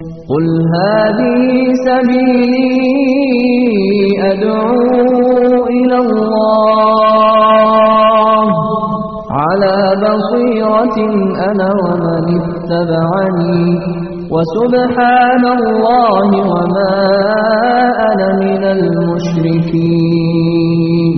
قل هذه سبيلي أدعو إلى الله على بصيرة أنا ومن اتبعني وسبحان الله وما أنا من المشركين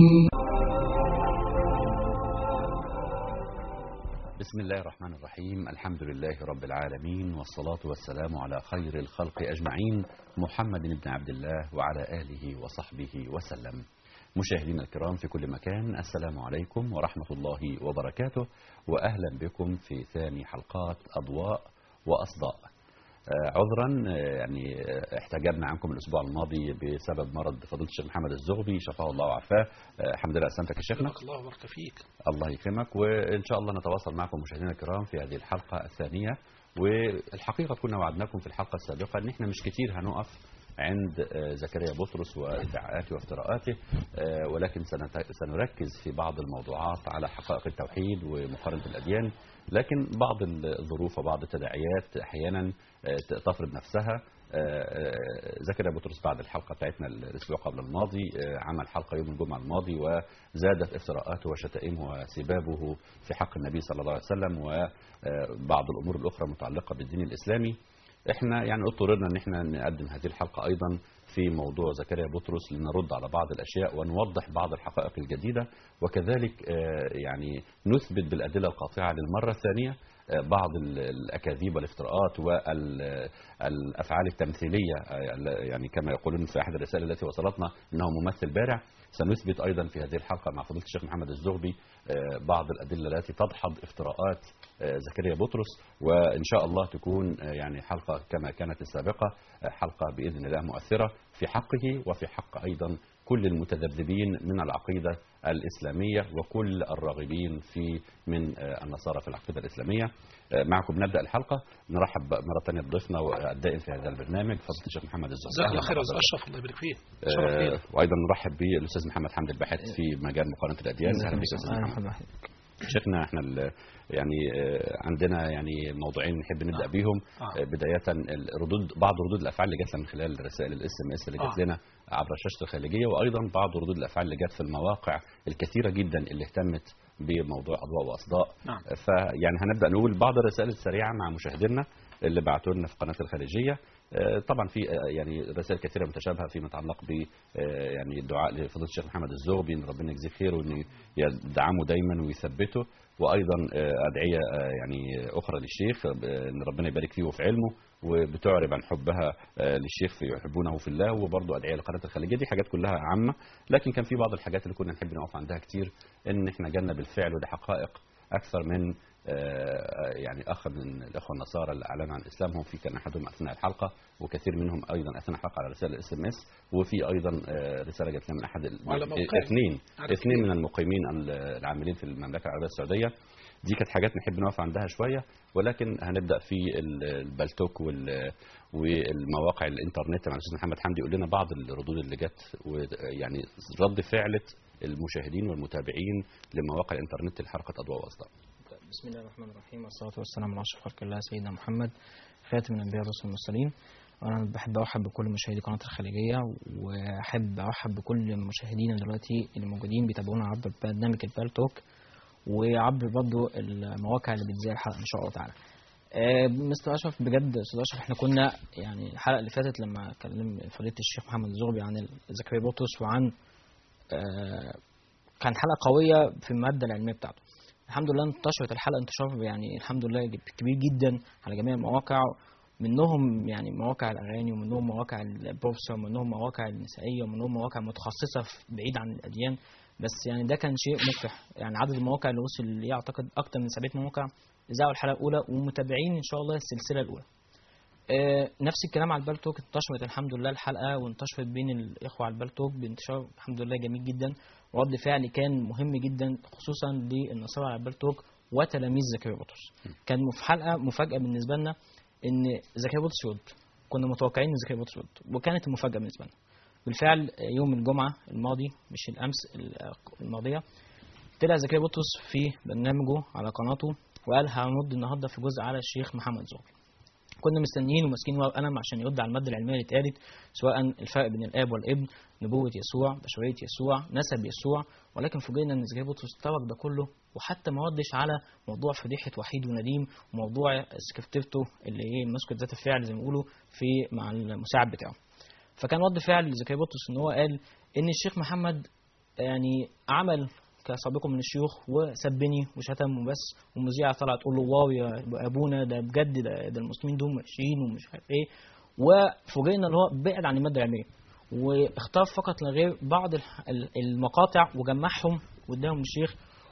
بسم الله الرحمن الرحيم الحمد لله رب العالمين والصلاة والسلام على خير الخلق أجمعين محمد بن عبد الله وعلى آله وصحبه وسلم مشاهدينا الكرام في كل مكان السلام عليكم ورحمة الله وبركاته وأهلا بكم في ثاني حلقات أضواء وأصداء آه، عذرا آه، يعني آه، احتجبنا عنكم الاسبوع الماضي بسبب مرض فضيله الشيخ محمد الزغبي شفاه الله وعافاه آه، الحمد لله اسلمتك يا شيخنا بارك الله وبارك فيك الله يكرمك وان شاء الله نتواصل معكم مشاهدينا الكرام في هذه الحلقه الثانيه والحقيقه كنا وعدناكم في الحلقه السابقه ان احنا مش كتير هنقف عند آه، زكريا بطرس وادعاءاته وافتراءاته آه، ولكن سنت- سنركز في بعض الموضوعات على حقائق التوحيد ومقارنه الاديان لكن بعض الظروف وبعض التداعيات احيانا آه، تفرض نفسها آه، آه، زكريا بطرس بعد الحلقه بتاعتنا الاسبوع قبل الماضي آه، عمل حلقه يوم الجمعه الماضي وزادت افتراءاته وشتائمه وسبابه في حق النبي صلى الله عليه وسلم وبعض الامور الاخرى المتعلقه بالدين الاسلامي احنا يعني اضطررنا ان احنا نقدم هذه الحلقه ايضا في موضوع زكريا بطرس لنرد على بعض الاشياء ونوضح بعض الحقائق الجديده وكذلك آه، يعني نثبت بالادله القاطعه للمره الثانيه آه، بعض ال- الاكاذيب والافتراءات والافعال التمثيليه آه، يعني كما يقولون في احد الرسائل التي وصلتنا انه ممثل بارع سنثبت ايضا في هذه الحلقه مع فضيله الشيخ محمد الزغبي آه، بعض الادله التي تدحض افتراءات آه، زكريا بطرس وان شاء الله تكون آه، يعني حلقه كما كانت السابقه آه، حلقه باذن الله مؤثره في حقه وفي حق ايضا كل المتذبذبين من العقيده الاسلاميه وكل الراغبين في من آه، النصارى في العقيده الاسلاميه آه، معكم نبدا الحلقه نرحب مره ثانيه بضيفنا والدائم في هذا البرنامج فضيله الشيخ محمد الزهري جزاك الله أهلاً خير يا وسهلاً. استاذ اشرف الله يبارك فيك شرف آه، لينا وايضا نرحب بالاستاذ محمد حمد الباحث في مجال مقارنه الاديان اهلا بك يا استاذ محمد شيخنا احنا ال- يعني آه، عندنا يعني موضوعين نحب نبدا آه. بيهم آه. آه، بدايه الردود بعض ردود الافعال اللي جت لنا من خلال رسائل الاس ام اس اللي جت آه. لنا عبر الشاشه الخارجيه وايضا بعض ردود الافعال اللي جت في المواقع الكثيره جدا اللي اهتمت بموضوع اضواء واصداء نعم. فيعني هنبدا نقول بعض الرسائل السريعه مع مشاهدينا اللي بعتوا لنا في قناه الخارجيه آه، طبعا في آه، يعني رسائل كثيره متشابهه فيما يتعلق ب آه، يعني الدعاء لفضيله الشيخ محمد الزغبي ان ربنا يجزيه خير وان يدعمه دايما ويثبته وايضا آه، ادعيه آه، يعني اخرى للشيخ آه، ان ربنا يبارك فيه وفي علمه وبتعرب عن حبها آه، للشيخ في يحبونه في الله وبرضه ادعيه لقناه الخليجيه دي حاجات كلها عامه لكن كان في بعض الحاجات اللي كنا نحب نقف عندها كتير ان احنا جالنا بالفعل ودي حقائق اكثر من آه، يعني اخ من الاخوه النصارى اللي اعلنوا عن اسلامهم في كان احدهم اثناء الحلقه وكثير منهم ايضا اثناء الحلقه على رسائل اس ام اس وفي ايضا آه، رساله جات لنا من احد ال- وعلى موقعهم. اثنين عدد اثنين كبير. من المقيمين ال- العاملين في المملكه العربيه السعوديه دي كانت حاجات نحب نقف عندها شويه ولكن هنبدا في ال- البلتوك وال والمواقع الانترنت مع الاستاذ محمد حمدي يقول لنا بعض الردود اللي جت ويعني رد فعله المشاهدين والمتابعين لمواقع الانترنت لحلقه اضواء واصداء بسم الله الرحمن الرحيم والصلاة والسلام على أشرف خلق الله سيدنا محمد خاتم الأنبياء والرسل المرسلين وأنا بحب أرحب بكل مشاهدي قناة الخليجية وأحب أرحب بكل مشاهدينا دلوقتي اللي موجودين بيتابعونا عبر برنامج البالتوك وعبر برضه المواقع اللي بتذاع الحلقة إن شاء الله تعالى. آه، مستر أشرف بجد أستاذ أشرف إحنا كنا يعني الحلقة اللي فاتت لما كلم فضيلة الشيخ محمد الزغبي عن زكريا بطرس وعن آه، كان حلقة قوية في المادة العلمية بتاعته. الحمد لله انتشرت الحلقه انتشار يعني الحمد لله كبير جدا على جميع المواقع منهم يعني مواقع الاغاني ومنهم مواقع البورصه ومنهم مواقع النسائيه ومنهم مواقع متخصصه في- بعيد عن الاديان بس يعني ده كان شيء مفرح يعني عدد المواقع اللي وصل ليه اعتقد اكتر من 700 موقع اذاعوا الحلقه الاولى ومتابعين ان شاء الله السلسله الاولى آه، نفس الكلام على البالتوك انتشرت الحمد لله الحلقه وانتشرت بين الاخوه على البالتوك بانتشار الحمد لله جميل جدا ورد فعل كان مهم جدا خصوصا للنصارى على البالتوك وتلاميذ زكريا بطرس كان في حلقه مفاجاه بالنسبه لنا ان زكريا بطرس يرد كنا متوقعين ان زكريا بطرس يرد وكانت المفاجاه بالنسبه لنا بالفعل يوم الجمعه الماضي مش الامس الماضيه طلع زكريا بطرس في برنامجه على قناته وقال هنرد النهارده في جزء على الشيخ محمد زغبي كنا مستنيين وماسكين ورق قلم عشان يرد على الماده العلميه اللي اتقالت سواء الفرق بين الاب والابن نبوه يسوع بشريه يسوع نسب يسوع ولكن فوجئنا ان زكريا بطرس ترك ده كله وحتى ما ردش على موضوع فضيحه وحيد ونديم وموضوع سكرتيرته اللي هي مسكه ذات الفعل زي ما بيقولوا في مع المساعد بتاعه فكان رد فعل زكريا بطرس ان هو قال ان الشيخ محمد يعني عمل كسابقه من الشيوخ وسبني وشتم وبس والمذيعه طلعت تقول له واو يا ابونا ده بجد ده, ده المسلمين دول وحشين ومش عارف ايه وفوجئنا ان هو بعد عن الماده العلميه واختار فقط لا غير بعض الح- ال- المقاطع وجمعهم واداهم للشيخ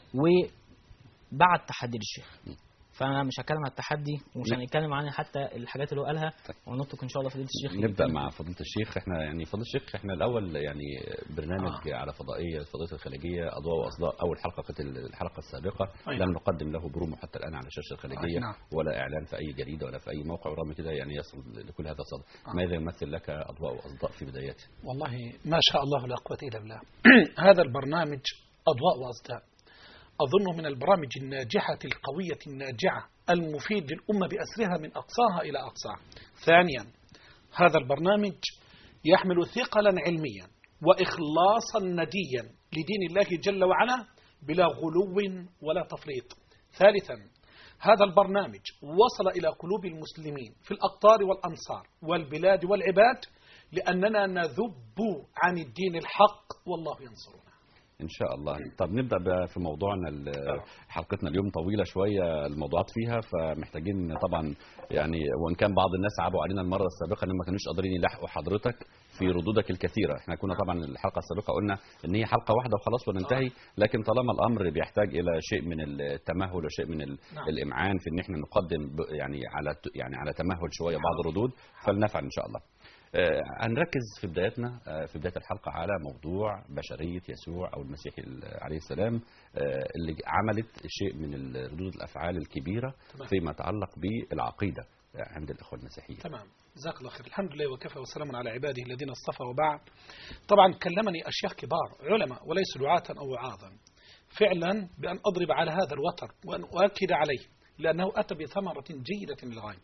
وبعت تحدي للشيخ فانا مش هتكلم عن التحدي ومش نعم. هنتكلم عن حتى الحاجات اللي هو قالها ونترك ان شاء الله فضيله الشيخ نبدا يتكلم. مع فضيله الشيخ احنا يعني فضيله الشيخ احنا الاول يعني برنامج على فضائيه فضيله الخليجيه اضواء واصداء اول حلقه كانت الحلقه السابقه أي لم نقدم له برومو حتى الان على شاشه الخليجيه أي نعم. ولا اعلان في اي جريده ولا في اي موقع ورغم كده يعني يصل لكل هذا الصدى آه. ماذا يمثل لك اضواء واصداء في بدايته والله ما شاء الله لا قوة إلا بالله هذا البرنامج أضواء وأصداء أظنه من البرامج الناجحة القوية الناجعة المفيد للأمة بأسرها من أقصاها إلى أقصاها ثانيا هذا البرنامج يحمل ثقلا علميا وإخلاصا نديا لدين الله جل وعلا بلا غلو ولا تفريط ثالثا هذا البرنامج وصل إلى قلوب المسلمين في الأقطار والأمصار والبلاد والعباد لأننا نذب عن الدين الحق والله ينصرنا ان شاء الله طب نبدا بقى في موضوعنا ال- حلقتنا اليوم طويله شويه الموضوعات فيها فمحتاجين طبعا يعني وان كان بعض الناس عابوا علينا المره السابقه ان ما كانوش قادرين يلاحقوا حضرتك في ردودك الكثيره احنا كنا طبعا الحلقه السابقه قلنا ان هي حلقه واحده وخلاص وننتهي لكن طالما الامر بيحتاج الى شيء من التمهل وشيء من ال- نعم. الامعان في ان احنا نقدم ب- يعني على يعني على تمهل شويه بعض الردود فلنفعل ان شاء الله آه، هنركز في بدايتنا آه، في بدايه الحلقه على موضوع بشريه يسوع او المسيح ال- عليه السلام آه، اللي عملت شيء من ال- ردود الافعال الكبيره تمام. فيما يتعلق بالعقيده آه، عند الاخوه المسيحيين. تمام جزاك الله خير الحمد لله وكفى وسلام على عباده الذين اصطفى وبعد طبعا كلمني أشياخ كبار علماء وليسوا دعاة أو وعاظا فعلا بأن أضرب على هذا الوتر وأن أؤكد عليه لأنه أتى بثمرة جيدة للغاية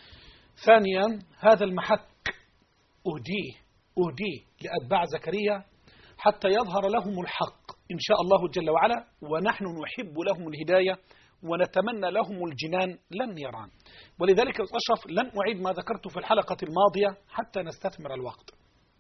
ثانيا هذا المحك أهديه أهديه لأتباع زكريا حتى يظهر لهم الحق إن شاء الله جل وعلا ونحن نحب لهم الهداية ونتمنى لهم الجنان لن يران ولذلك أشرف لن أعيد ما ذكرت في الحلقة الماضية حتى نستثمر الوقت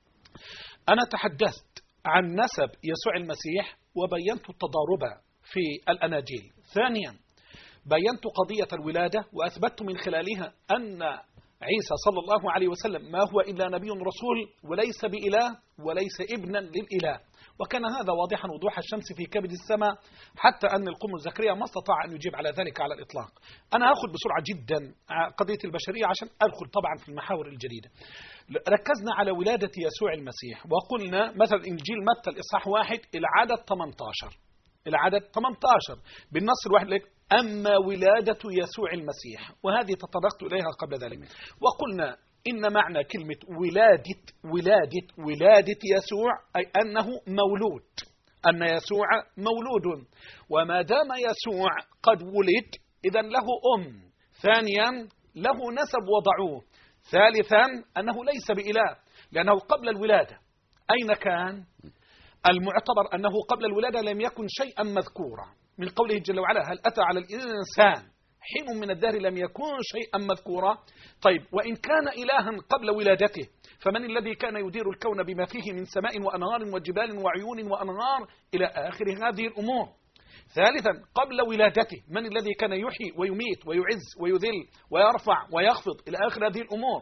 أنا تحدثت عن نسب يسوع المسيح وبينت التضارب في الأناجيل ثانيا بينت قضية الولادة وأثبت من خلالها أن عيسى صلى الله عليه وسلم ما هو إلا نبي رسول وليس بإله وليس ابنا للإله وكان هذا واضحا وضوح الشمس في كبد السماء حتى أن القم زكريا ما استطاع أن يجيب على ذلك على الإطلاق أنا أخذ بسرعة جدا قضية البشرية عشان أدخل طبعا في المحاور الجديدة ركزنا على ولادة يسوع المسيح وقلنا مثلا إنجيل متى الإصحاح واحد العدد 18 العدد 18 بالنص الواحد لك أما ولادة يسوع المسيح وهذه تطرقت إليها قبل ذلك وقلنا إن معنى كلمة ولادة ولادة ولادة يسوع أي أنه مولود أن يسوع مولود وما دام يسوع قد ولد إذا له أم ثانيا له نسب وضعوه ثالثا أنه ليس بإله لأنه قبل الولادة أين كان؟ المعتبر أنه قبل الولادة لم يكن شيئا مذكورا من قوله جل وعلا هل أتى على الإنسان حين من الدهر لم يكن شيئا مذكورا طيب وإن كان إلها قبل ولادته فمن الذي كان يدير الكون بما فيه من سماء وأنهار وجبال وعيون وأنهار إلى آخر هذه الأمور ثالثا قبل ولادته من الذي كان يحيي ويميت ويعز ويذل ويرفع ويخفض إلى آخر هذه الأمور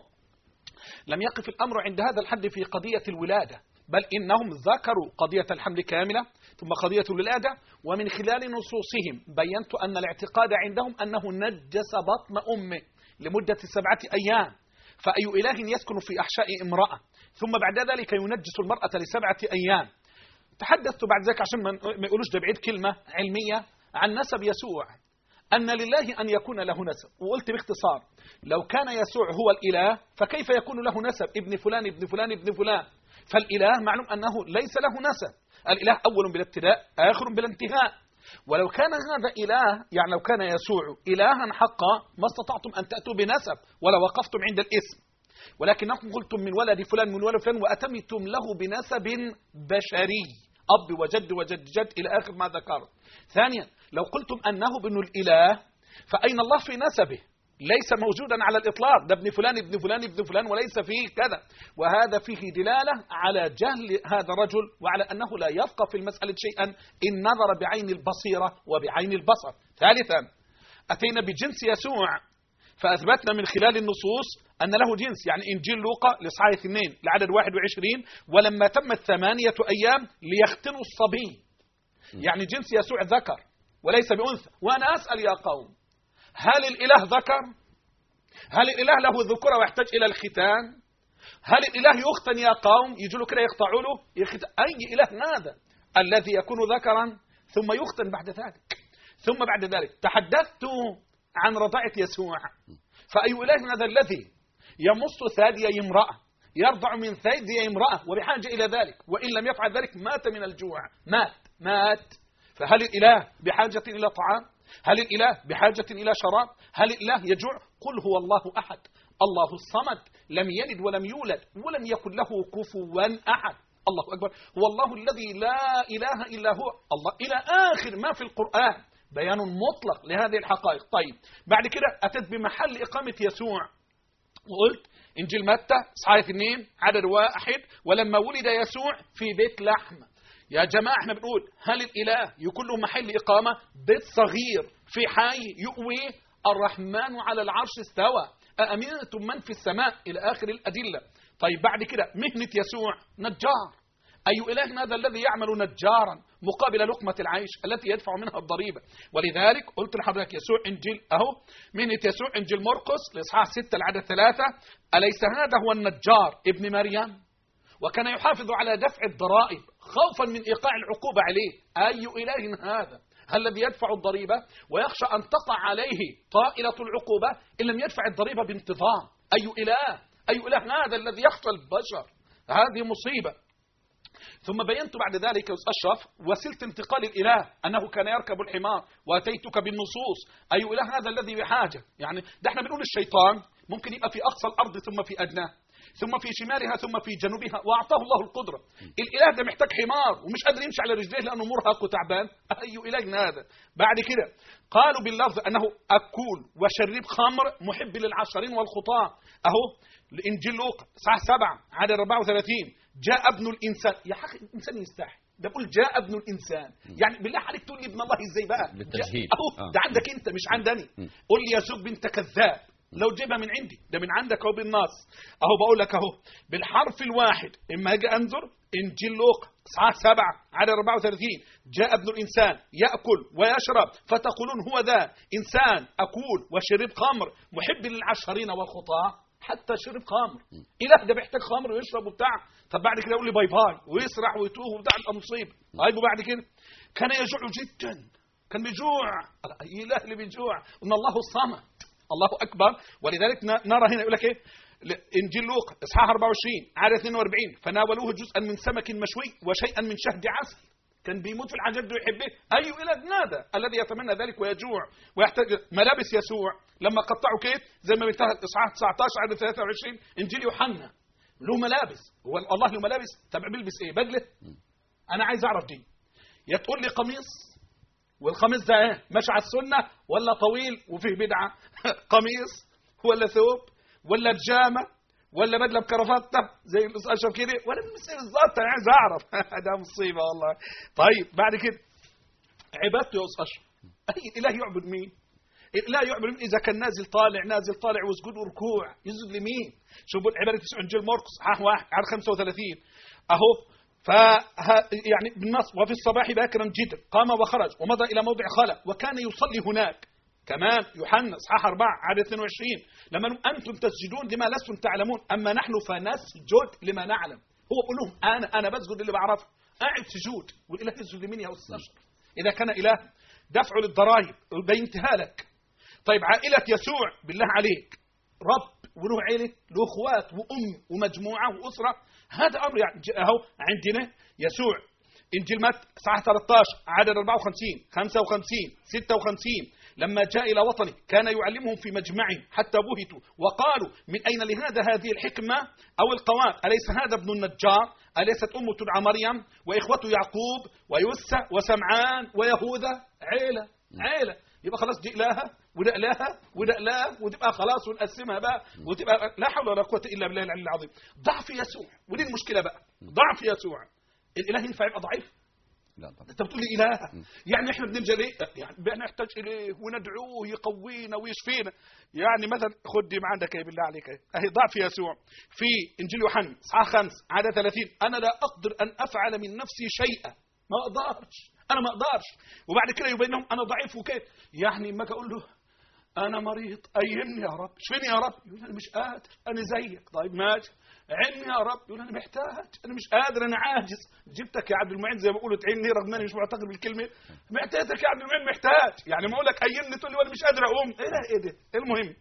لم يقف الأمر عند هذا الحد في قضية الولادة بل إنهم ذكروا قضية الحمل كاملة ثم قضية الولادة ومن خلال نصوصهم بينت أن الاعتقاد عندهم أنه نجس بطن أمه لمدة سبعة أيام فأي إله يسكن في أحشاء امرأة ثم بعد ذلك ينجس المرأة لسبعة أيام تحدثت بعد ذلك عشان ما يقولوش ده بعيد كلمة علمية عن نسب يسوع أن لله أن يكون له نسب وقلت باختصار لو كان يسوع هو الإله فكيف يكون له نسب ابن فلان ابن فلان ابن فلان فالإله معلوم أنه ليس له نسب الإله أول بلا ابتداء آخر بلا انتهاء ولو كان هذا إله يعني لو كان يسوع إلها حقا ما استطعتم أن تأتوا بنسب ولا وقفتم عند الاسم ولكنكم قلتم من ولد فلان من ولد فلان وأتمتم له بنسب بشري أب وجد وجد جد إلى آخر ما ذكرت ثانيا لو قلتم أنه ابن الإله فأين الله في نسبه ليس موجودا على الإطلاق ده ابن فلان ابن فلان ابن فلان وليس فيه كذا وهذا فيه دلالة على جهل هذا الرجل وعلى أنه لا يفقه في المسألة شيئا إن نظر بعين البصيرة وبعين البصر ثالثا أتينا بجنس يسوع فأثبتنا من خلال النصوص أن له جنس يعني إنجيل لوقا لإصحاح اثنين لعدد 21 ولما تمت ثمانية أيام ليختنوا الصبي يعني جنس يسوع ذكر وليس بأنثى وأنا أسأل يا قوم هل الإله ذكر هل الإله له ذكورة ويحتاج إلى الختان هل الإله يختن يا قوم يجوا له كده يقطعوا له يخت... أي إله هذا الذي يكون ذكرا ثم يختن بعد ذلك ثم بعد ذلك تحدثت عن رضاعة يسوع فأي إله هذا الذي يمص ثدي امرأة يرضع من ثدي امرأة وبحاجة إلى ذلك وإن لم يفعل ذلك مات من الجوع مات مات فهل الإله بحاجة إلى طعام هل الإله بحاجة إلى شراب هل الإله يجوع قل هو الله أحد الله الصمد لم يلد ولم يولد ولم يكن له كفوا أحد الله أكبر هو الله الذي لا إله إلا هو الله إلى آخر ما في القرآن بيان مطلق لهذه الحقائق طيب بعد كده أتت بمحل إقامة يسوع وقلت إنجيل متى إصحاح 2 عدد واحد ولما ولد يسوع في بيت لحم يا جماعة احنا بنقول هل الإله يكون له محل إقامة بيت صغير في حي يؤوي الرحمن على العرش استوى أأمنتم من في السماء إلى آخر الأدلة طيب بعد كده مهنة يسوع نجار أي إله هذا الذي يعمل نجارا مقابل لقمة العيش التي يدفع منها الضريبة ولذلك قلت لحضرتك يسوع إنجيل أهو مهنة يسوع إنجيل مرقس الإصحاح 6 العدد 3 أليس هذا هو النجار ابن مريم وكان يحافظ على دفع الضرائب خوفا من إيقاع العقوبة عليه أي إله هذا هل الذي يدفع الضريبة ويخشى أن تقع عليه طائلة العقوبة إن لم يدفع الضريبة بانتظام أي إله أي إله هذا الذي يخشى البشر هذه مصيبة ثم بينت بعد ذلك أشرف وسيلة انتقال الإله أنه كان يركب الحمار وأتيتك بالنصوص أي إله هذا الذي بحاجة يعني ده احنا بنقول الشيطان ممكن يبقى في أقصى الأرض ثم في أدناه ثم في شمالها ثم في جنوبها واعطاه الله القدره الاله ده محتاج حمار ومش قادر يمشي على رجليه لانه مرهق وتعبان اي اله هذا بعد كده قالوا باللفظ انه اكول وشريب خمر محب للعشرين والخطاه اهو الانجيل لوقا صح سبعة عدد 34 جاء ابن الانسان يا اخي الانسان يستحي ده بقول جاء ابن الانسان يعني بالله عليك تقول لي ابن الله ازاي بقى بالتجهيل. اهو آه. ده عندك انت مش عندني قول لي يا زوج بنت كذاب لو جيبها من عندي ده من عندك اهو بالنص اهو بقول لك اهو بالحرف الواحد اما اجي انظر انجيل لوقا اصحاح 7 عدد 34 جاء ابن الانسان ياكل ويشرب فتقولون هو ذا انسان اكول وشرب خمر محب للعشرين والخطاه حتى شرب خمر اله ده بيحتاج خمر ويشرب وبتاع طب بعد كده يقول لي باي باي ويسرح ويتوه وبتاع تبقى مصيبه طيب وبعد كده كان يجوع جدا كان بيجوع ايه اله اللي بيجوع ان الله الصمد الله اكبر ولذلك ن- نرى هنا يقول لك ايه ل- انجيل لوقا اصحاح 24 عدد 42 فناولوه جزءا من سمك مشوي وشيئا من شهد عسل كان بيموت في الحاجات دي ويحبه اي اله نادى الذي يتمنى ذلك ويجوع ويحتاج ملابس يسوع لما قطعوا كيف زي ما انتهى اصحاح 19 عدد 23 انجيل يوحنا له ملابس هو الله له ملابس طب بيلبس ايه بدله انا عايز اعرف دي يا تقول لي قميص والقميص ده ايه ماشي على السنه ولا طويل وفيه بدعه قميص ولا ثوب ولا بيجامه ولا بدله بكرافته زي الاستاذ اشرف كده ولا بلبس ايه بالظبط انا عايز اعرف ده مصيبه والله طيب بعد كده عبادته يا استاذ اشرف اي اله يعبد مين لا يعبد مين اذا كان نازل طالع نازل طالع وسجود وركوع يسجد لمين شوفوا عباده انجيل مرقس صحاح واحد على 35 اهو ف يعني بالنص وفي الصباح باكرا جدا قام وخرج ومضى الى موضع خلا وكان يصلي هناك كمان يوحنا اصحاح 4 عدد 22 لما نقول انتم تسجدون لما لستم تعلمون اما نحن فنسجد لما نعلم هو بيقول لهم انا انا بسجد اللي بعرفه قاعد سجود والاله يسجد لمين يا استاذ اشرف اذا كان اله دفع للضرائب بينتهى لك طيب عائله يسوع بالله عليك رب وله عيلة له اخوات وام ومجموعه واسره هذا امر يعني ج- اهو عندنا يسوع انجيل متى اصحاح 13 عدد 54 55 56 لما جاء الى وطنه كان يعلمهم في مجمعهم حتى بهتوا وقالوا من اين لهذا هذه الحكمه او القوات اليس هذا ابن النجار اليست امه تدعى مريم واخوته يعقوب ويسع وسمعان ويهوذا عيله عيله يبقى خلاص دي الهها وده الهها وده اله وتبقى خلاص ونقسمها بقى وتبقى لا حول ولا قوه الا بالله العلي العظيم ضعف يسوع ودي المشكله بقى ضعف يسوع الاله ينفع يبقى ضعيف لا طبعا انت بتقول لي اله يعني احنا بنلجا ليه يعني بنحتاج اليه وندعوه يقوينا ويشفينا يعني مثلا خد دي عندك يا بالله عليك اهي ضعف يسوع في انجيل يوحنا اصحاح 5 عدد 30 انا لا اقدر ان افعل من نفسي شيئا ما اقدرش انا ما اقدرش وبعد كده يبين لهم انا ضعيف وكيف يعني اما اقول له انا مريض ايمني يا رب اشفيني يا رب يقول انا مش قادر انا زيك طيب ماشي عيني يا رب يقول انا محتاج انا مش قادر انا عاجز جبتك يا عبد المعين زي ما بيقولوا تعيني رغم اني مش معتقد بالكلمه محتاجك يا عبد المعين محتاج يعني ما اقول لك ايمني تقول لي وانا مش قادر اقوم ايه ده ايه ده المهم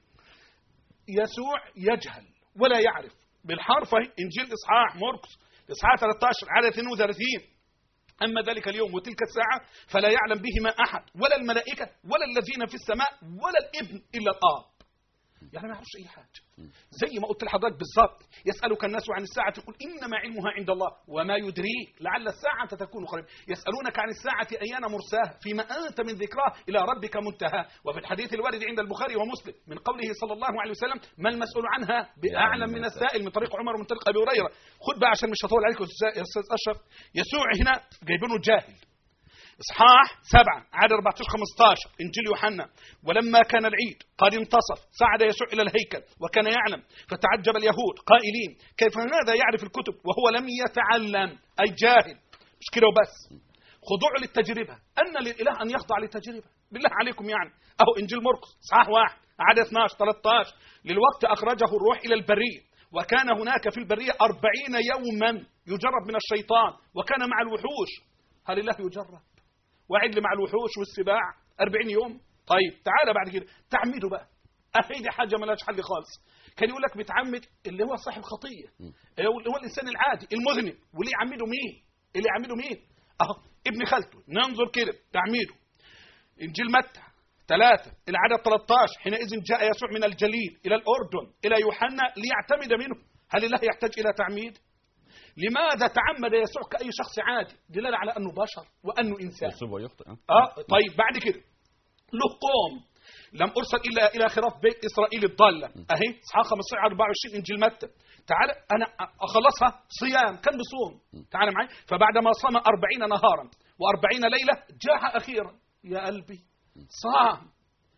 يسوع يجهل ولا يعرف بالحرف اهي انجيل اصحاح مرقس اصحاح 13 عدد 32 أما ذلك اليوم وتلك الساعة فلا يعلم بهما أحد ولا الملائكة ولا الذين في السماء ولا الابن إلا الآب يعني ما يعرفش أي حاجة زي ما قلت لحضرتك بالظبط يسألك الناس عن الساعة تقول إنما علمها عند الله وما يدريك لعل الساعة تكون قريبة يسألونك عن الساعة أيان مرساها فيما أنت من ذكراه إلى ربك منتهى وفي الحديث الوارد عند البخاري ومسلم من قوله صلى الله عليه وسلم ما المسؤول عنها بأعلم من السائل من طريق عمر من طريق أبي هريرة خد بقى عشان مش هطول عليكم يا أستاذ أشرف يسوع هنا جايبينه جاهل إصحاح سبعة عدد 14 15 إنجيل يوحنا ولما كان العيد قد انتصف صعد يسوع إلى الهيكل وكان يعلم فتعجب اليهود قائلين كيف هذا يعرف الكتب وهو لم يتعلم أي جاهل مش كده وبس خضوع للتجربة أن للإله أن يخضع للتجربة بالله عليكم يعني أهو إنجيل مرقس صحاح واحد عدد 12 13 للوقت أخرجه الروح إلى البرية وكان هناك في البرية أربعين يوما يجرب من الشيطان وكان مع الوحوش هل الله يجرب وعد مع الوحوش والسباع 40 يوم طيب تعالى بعد كده تعمده بقى اهي دي حاجه ملهاش حل خالص كان يقول لك بتعمد اللي هو صاحب خطيه اللي هو اللي هو الانسان العادي المذنب واللي يعمده مين اللي يعمده مين اهو ابن خالته ننظر كده تعميده انجيل متى ثلاثة العدد 13 حينئذ جاء يسوع من الجليل إلى الأردن إلى يوحنا ليعتمد منه هل الله يحتاج إلى تعميد لماذا تعمد يسوع كأي شخص عادي دلالة على أنه بشر وأنه إنسان يصيب ويخطئ أه؟ اه طيب بعد كده له قوم لم ارسل الا الى خراف بيت اسرائيل الضاله اهي اصحاح 15 24 انجيل متى تعال انا اخلصها صيام كان بصوم تعال معي فبعدما صام 40 نهارا و40 ليله جاع اخيرا يا قلبي صام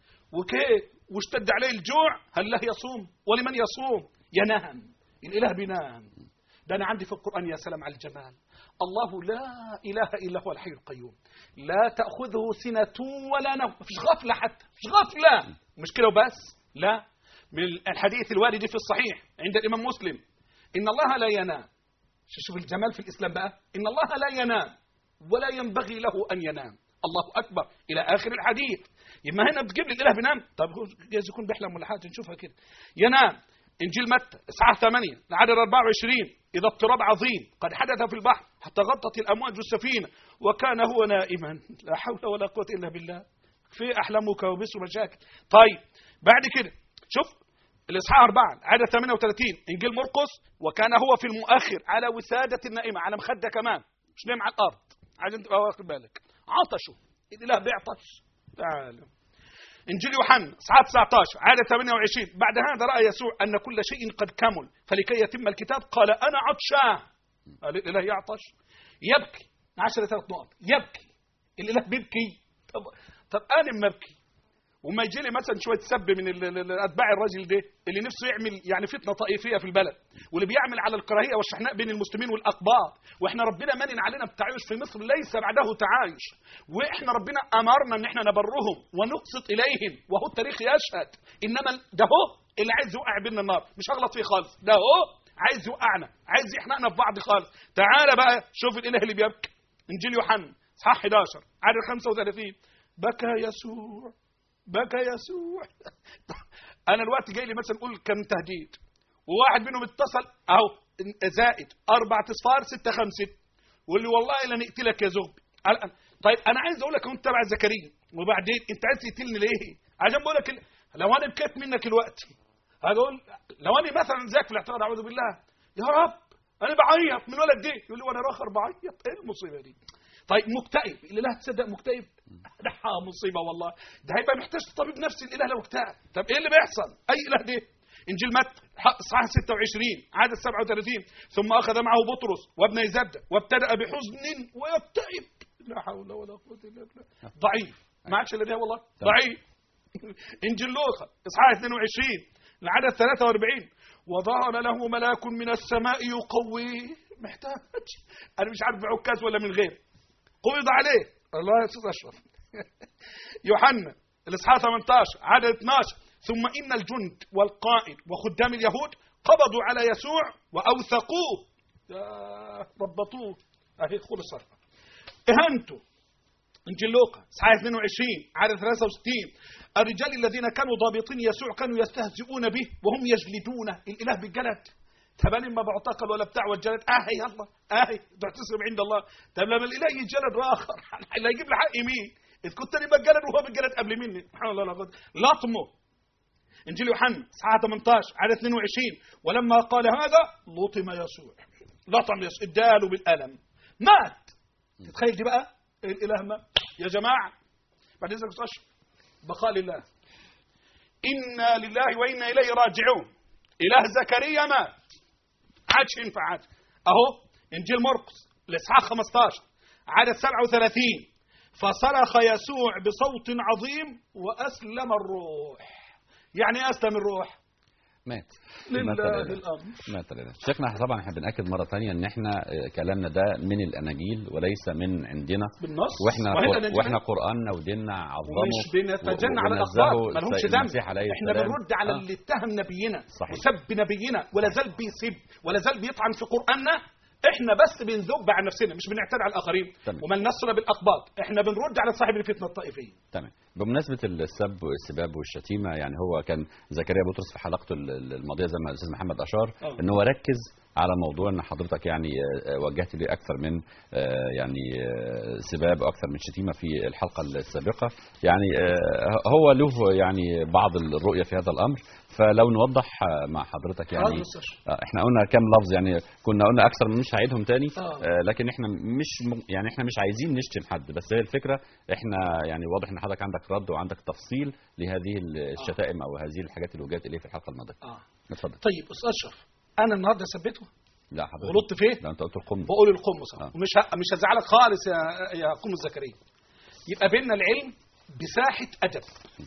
وكيف واشتد عليه الجوع هل له يصوم ولمن يصوم ينام الاله بينام ده انا عندي في القران يا سلام على الجمال الله لا اله الا هو الحي القيوم لا تاخذه سنه ولا نوم مفيش غفله حتى مفيش غفله مش كده وبس لا من الحديث الوارد في الصحيح عند الامام مسلم ان الله لا ينام شوف الجمال في الاسلام بقى ان الله لا ينام ولا ينبغي له ان ينام الله اكبر الى اخر الحديث يما هنا بتجيب لي الاله بينام طب جايز يكون بيحلم ولا حاجه نشوفها كده ينام انجيل متى اصحاح 8 العدد 24 اذا اضطراب عظيم قد حدث في البحر حتى غطت الامواج السفينه وكان هو نائما لا حول ولا قوه الا بالله في احلام وكوابيس ومشاكل طيب بعد كده شوف الاصحاح 4 عدد 38 انجيل مرقس وكان هو في المؤخر على وساده النائمه على مخده كمان مش نايم على الارض عايز تبقى واخد بالك عطشوا الاله بيعطش تعالوا انجيل يوحنا اصحاح 19 عدد 28 بعد هذا راى يسوع ان كل شيء قد كمل فلكي يتم الكتاب قال انا عطشان قال الاله يعطش يبكي عشرة ثلاث نقط يبكي الاله بيبكي طب طب انا مبكي وما يجي لي مثلا شويه سب من ال- ال- ال- اتباع الراجل ده اللي نفسه يعمل يعني فتنه طائفيه في البلد واللي بيعمل على الكراهيه والشحناء بين المسلمين والاقباط واحنا ربنا منن علينا بالتعايش في مصر ليس بعده تعايش واحنا ربنا امرنا ان احنا نبرهم ونقسط اليهم وهو التاريخ يشهد انما ده هو اللي عايز يوقع بينا النار مش هغلط فيه خالص ده هو عايز يوقعنا عايز يحرقنا في بعض خالص تعالى بقى شوف الاله اللي بيبكي انجيل يوحنا اصحاح 11 عدد 35 بكى يسوع بكى يسوع انا الوقت جاي لي مثلا نقول كم تهديد وواحد منهم اتصل اهو زائد اربع اصفار ستة خمسة ويقول لي والله لن اقتلك يا زغبي الآن طيب انا عايز اقول لك كنت تبع زكريا وبعدين انت عايز تقتلني ليه عشان بقول لك ال- لو انا بكيت منك الوقت هقول لو انا مثلا زيك في الاعتقاد اعوذ بالله يا رب انا بعيط من ولد دي يقول لي وانا اخر بعيط ايه المصيبه دي طيب مكتئب الاله تصدق مكتئب ده مصيبه والله ده هيبقى محتاج طبيب نفسي الاله لو اكتئب طب ايه اللي بيحصل اي اله دي انجيل متى ح- اصحاح 26 عدد 37 ثم اخذ معه بطرس وابن زبده وابتدا بحزن ويكتئب لا حول ولا قوه الا بالله ضعيف ما عادش الا ده والله ضعيف انجيل لوقا اصحاح 22 العدد 43 وظهر له ملاك من السماء يقويه محتاج انا مش عارف بعكاز ولا من غير قبض عليه الله يا استاذ اشرف يوحنا الاصحاح 18 عدد 12 ثم ان الجند والقائد وخدام اليهود قبضوا على يسوع واوثقوه يا ربطوه اهي خلص اهانته انجيل لوقا اصحاح 22 عدد 63 الرجال الذين كانوا ضابطين يسوع كانوا يستهزئون به وهم يجلدونه الاله بالجلد طب انا ما بعتقل ولا بتاع والجلد اه يلا اه تعتصم عند الله طب لما الاله يجلد اخر اللي هيجيب لي حقي مين؟ اذ كنت انا بتجلد وهو بيتجلد قبل مني سبحان الله لا قوة. لطمه انجيل يوحنا اصحاح 18 عدد 22 ولما قال هذا لطم يسوع لطم يسوع اداله بالالم مات تتخيل دي بقى الاله مات يا جماعه بعد اذنك أستاذ اشرف بقاء لله انا لله وانا اليه راجعون اله زكريا مات عادش ينفع عاد اهو انجيل مرقس الاصحاح 15 عدد 37 فصرخ يسوع بصوت عظيم واسلم الروح يعني ايه اسلم الروح مات لله مات لله. الامر مات لله. شيخنا طبعا احنا بناكد مره ثانيه ان احنا آه، كلامنا ده من الاناجيل وليس من عندنا بالنص واحنا وهي قر... الأناجيل. واحنا قراننا وديننا عظمه ومش بنتجنى على ونزهه الاخبار ما لهمش السيد ذنب المسيح عليه احنا السلام. بنرد على آه. اللي اتهم نبينا صحيح. وسب نبينا ولا زال بيسب ولا زال بيطعن في قراننا احنا بس بنذب عن نفسنا مش بنعتدي على الاخرين تمام. ومن نصر بالاقباط احنا بنرد على صاحب الفتنه الطائفيه تمام بمناسبه السب والسباب والشتيمه يعني هو كان زكريا بطرس في حلقته ال- ال- الماضيه زي ما الاستاذ محمد اشار آه. ان هو ركز على موضوع ان حضرتك يعني آه، آه، وجهت لي اكثر من آه، يعني آه، سباب واكثر من شتيمه في الحلقه السابقه يعني آه، هو له يعني بعض الرؤيه في هذا الامر فلو نوضح آه، مع حضرتك يعني حاضر أستاذ. آه، احنا قلنا كام لفظ يعني كنا قلنا اكثر من مش هعيدهم تاني آه. آه، لكن احنا مش م- يعني احنا مش عايزين نشتم حد بس هي الفكره احنا يعني واضح ان حضرتك عندك رد وعندك تفصيل لهذه الشتائم او هذه الحاجات اللي وجهت اليه في الحلقه الماضيه اه اتفضل طيب استاذ اشرف انا النهارده ثبته لا حضرتك غلطت فيه لا انت قلت القم بقول القمص آه. ومش ه... مش هزعلك خالص يا يا قمص زكريا يبقى بيننا العلم بساحه ادب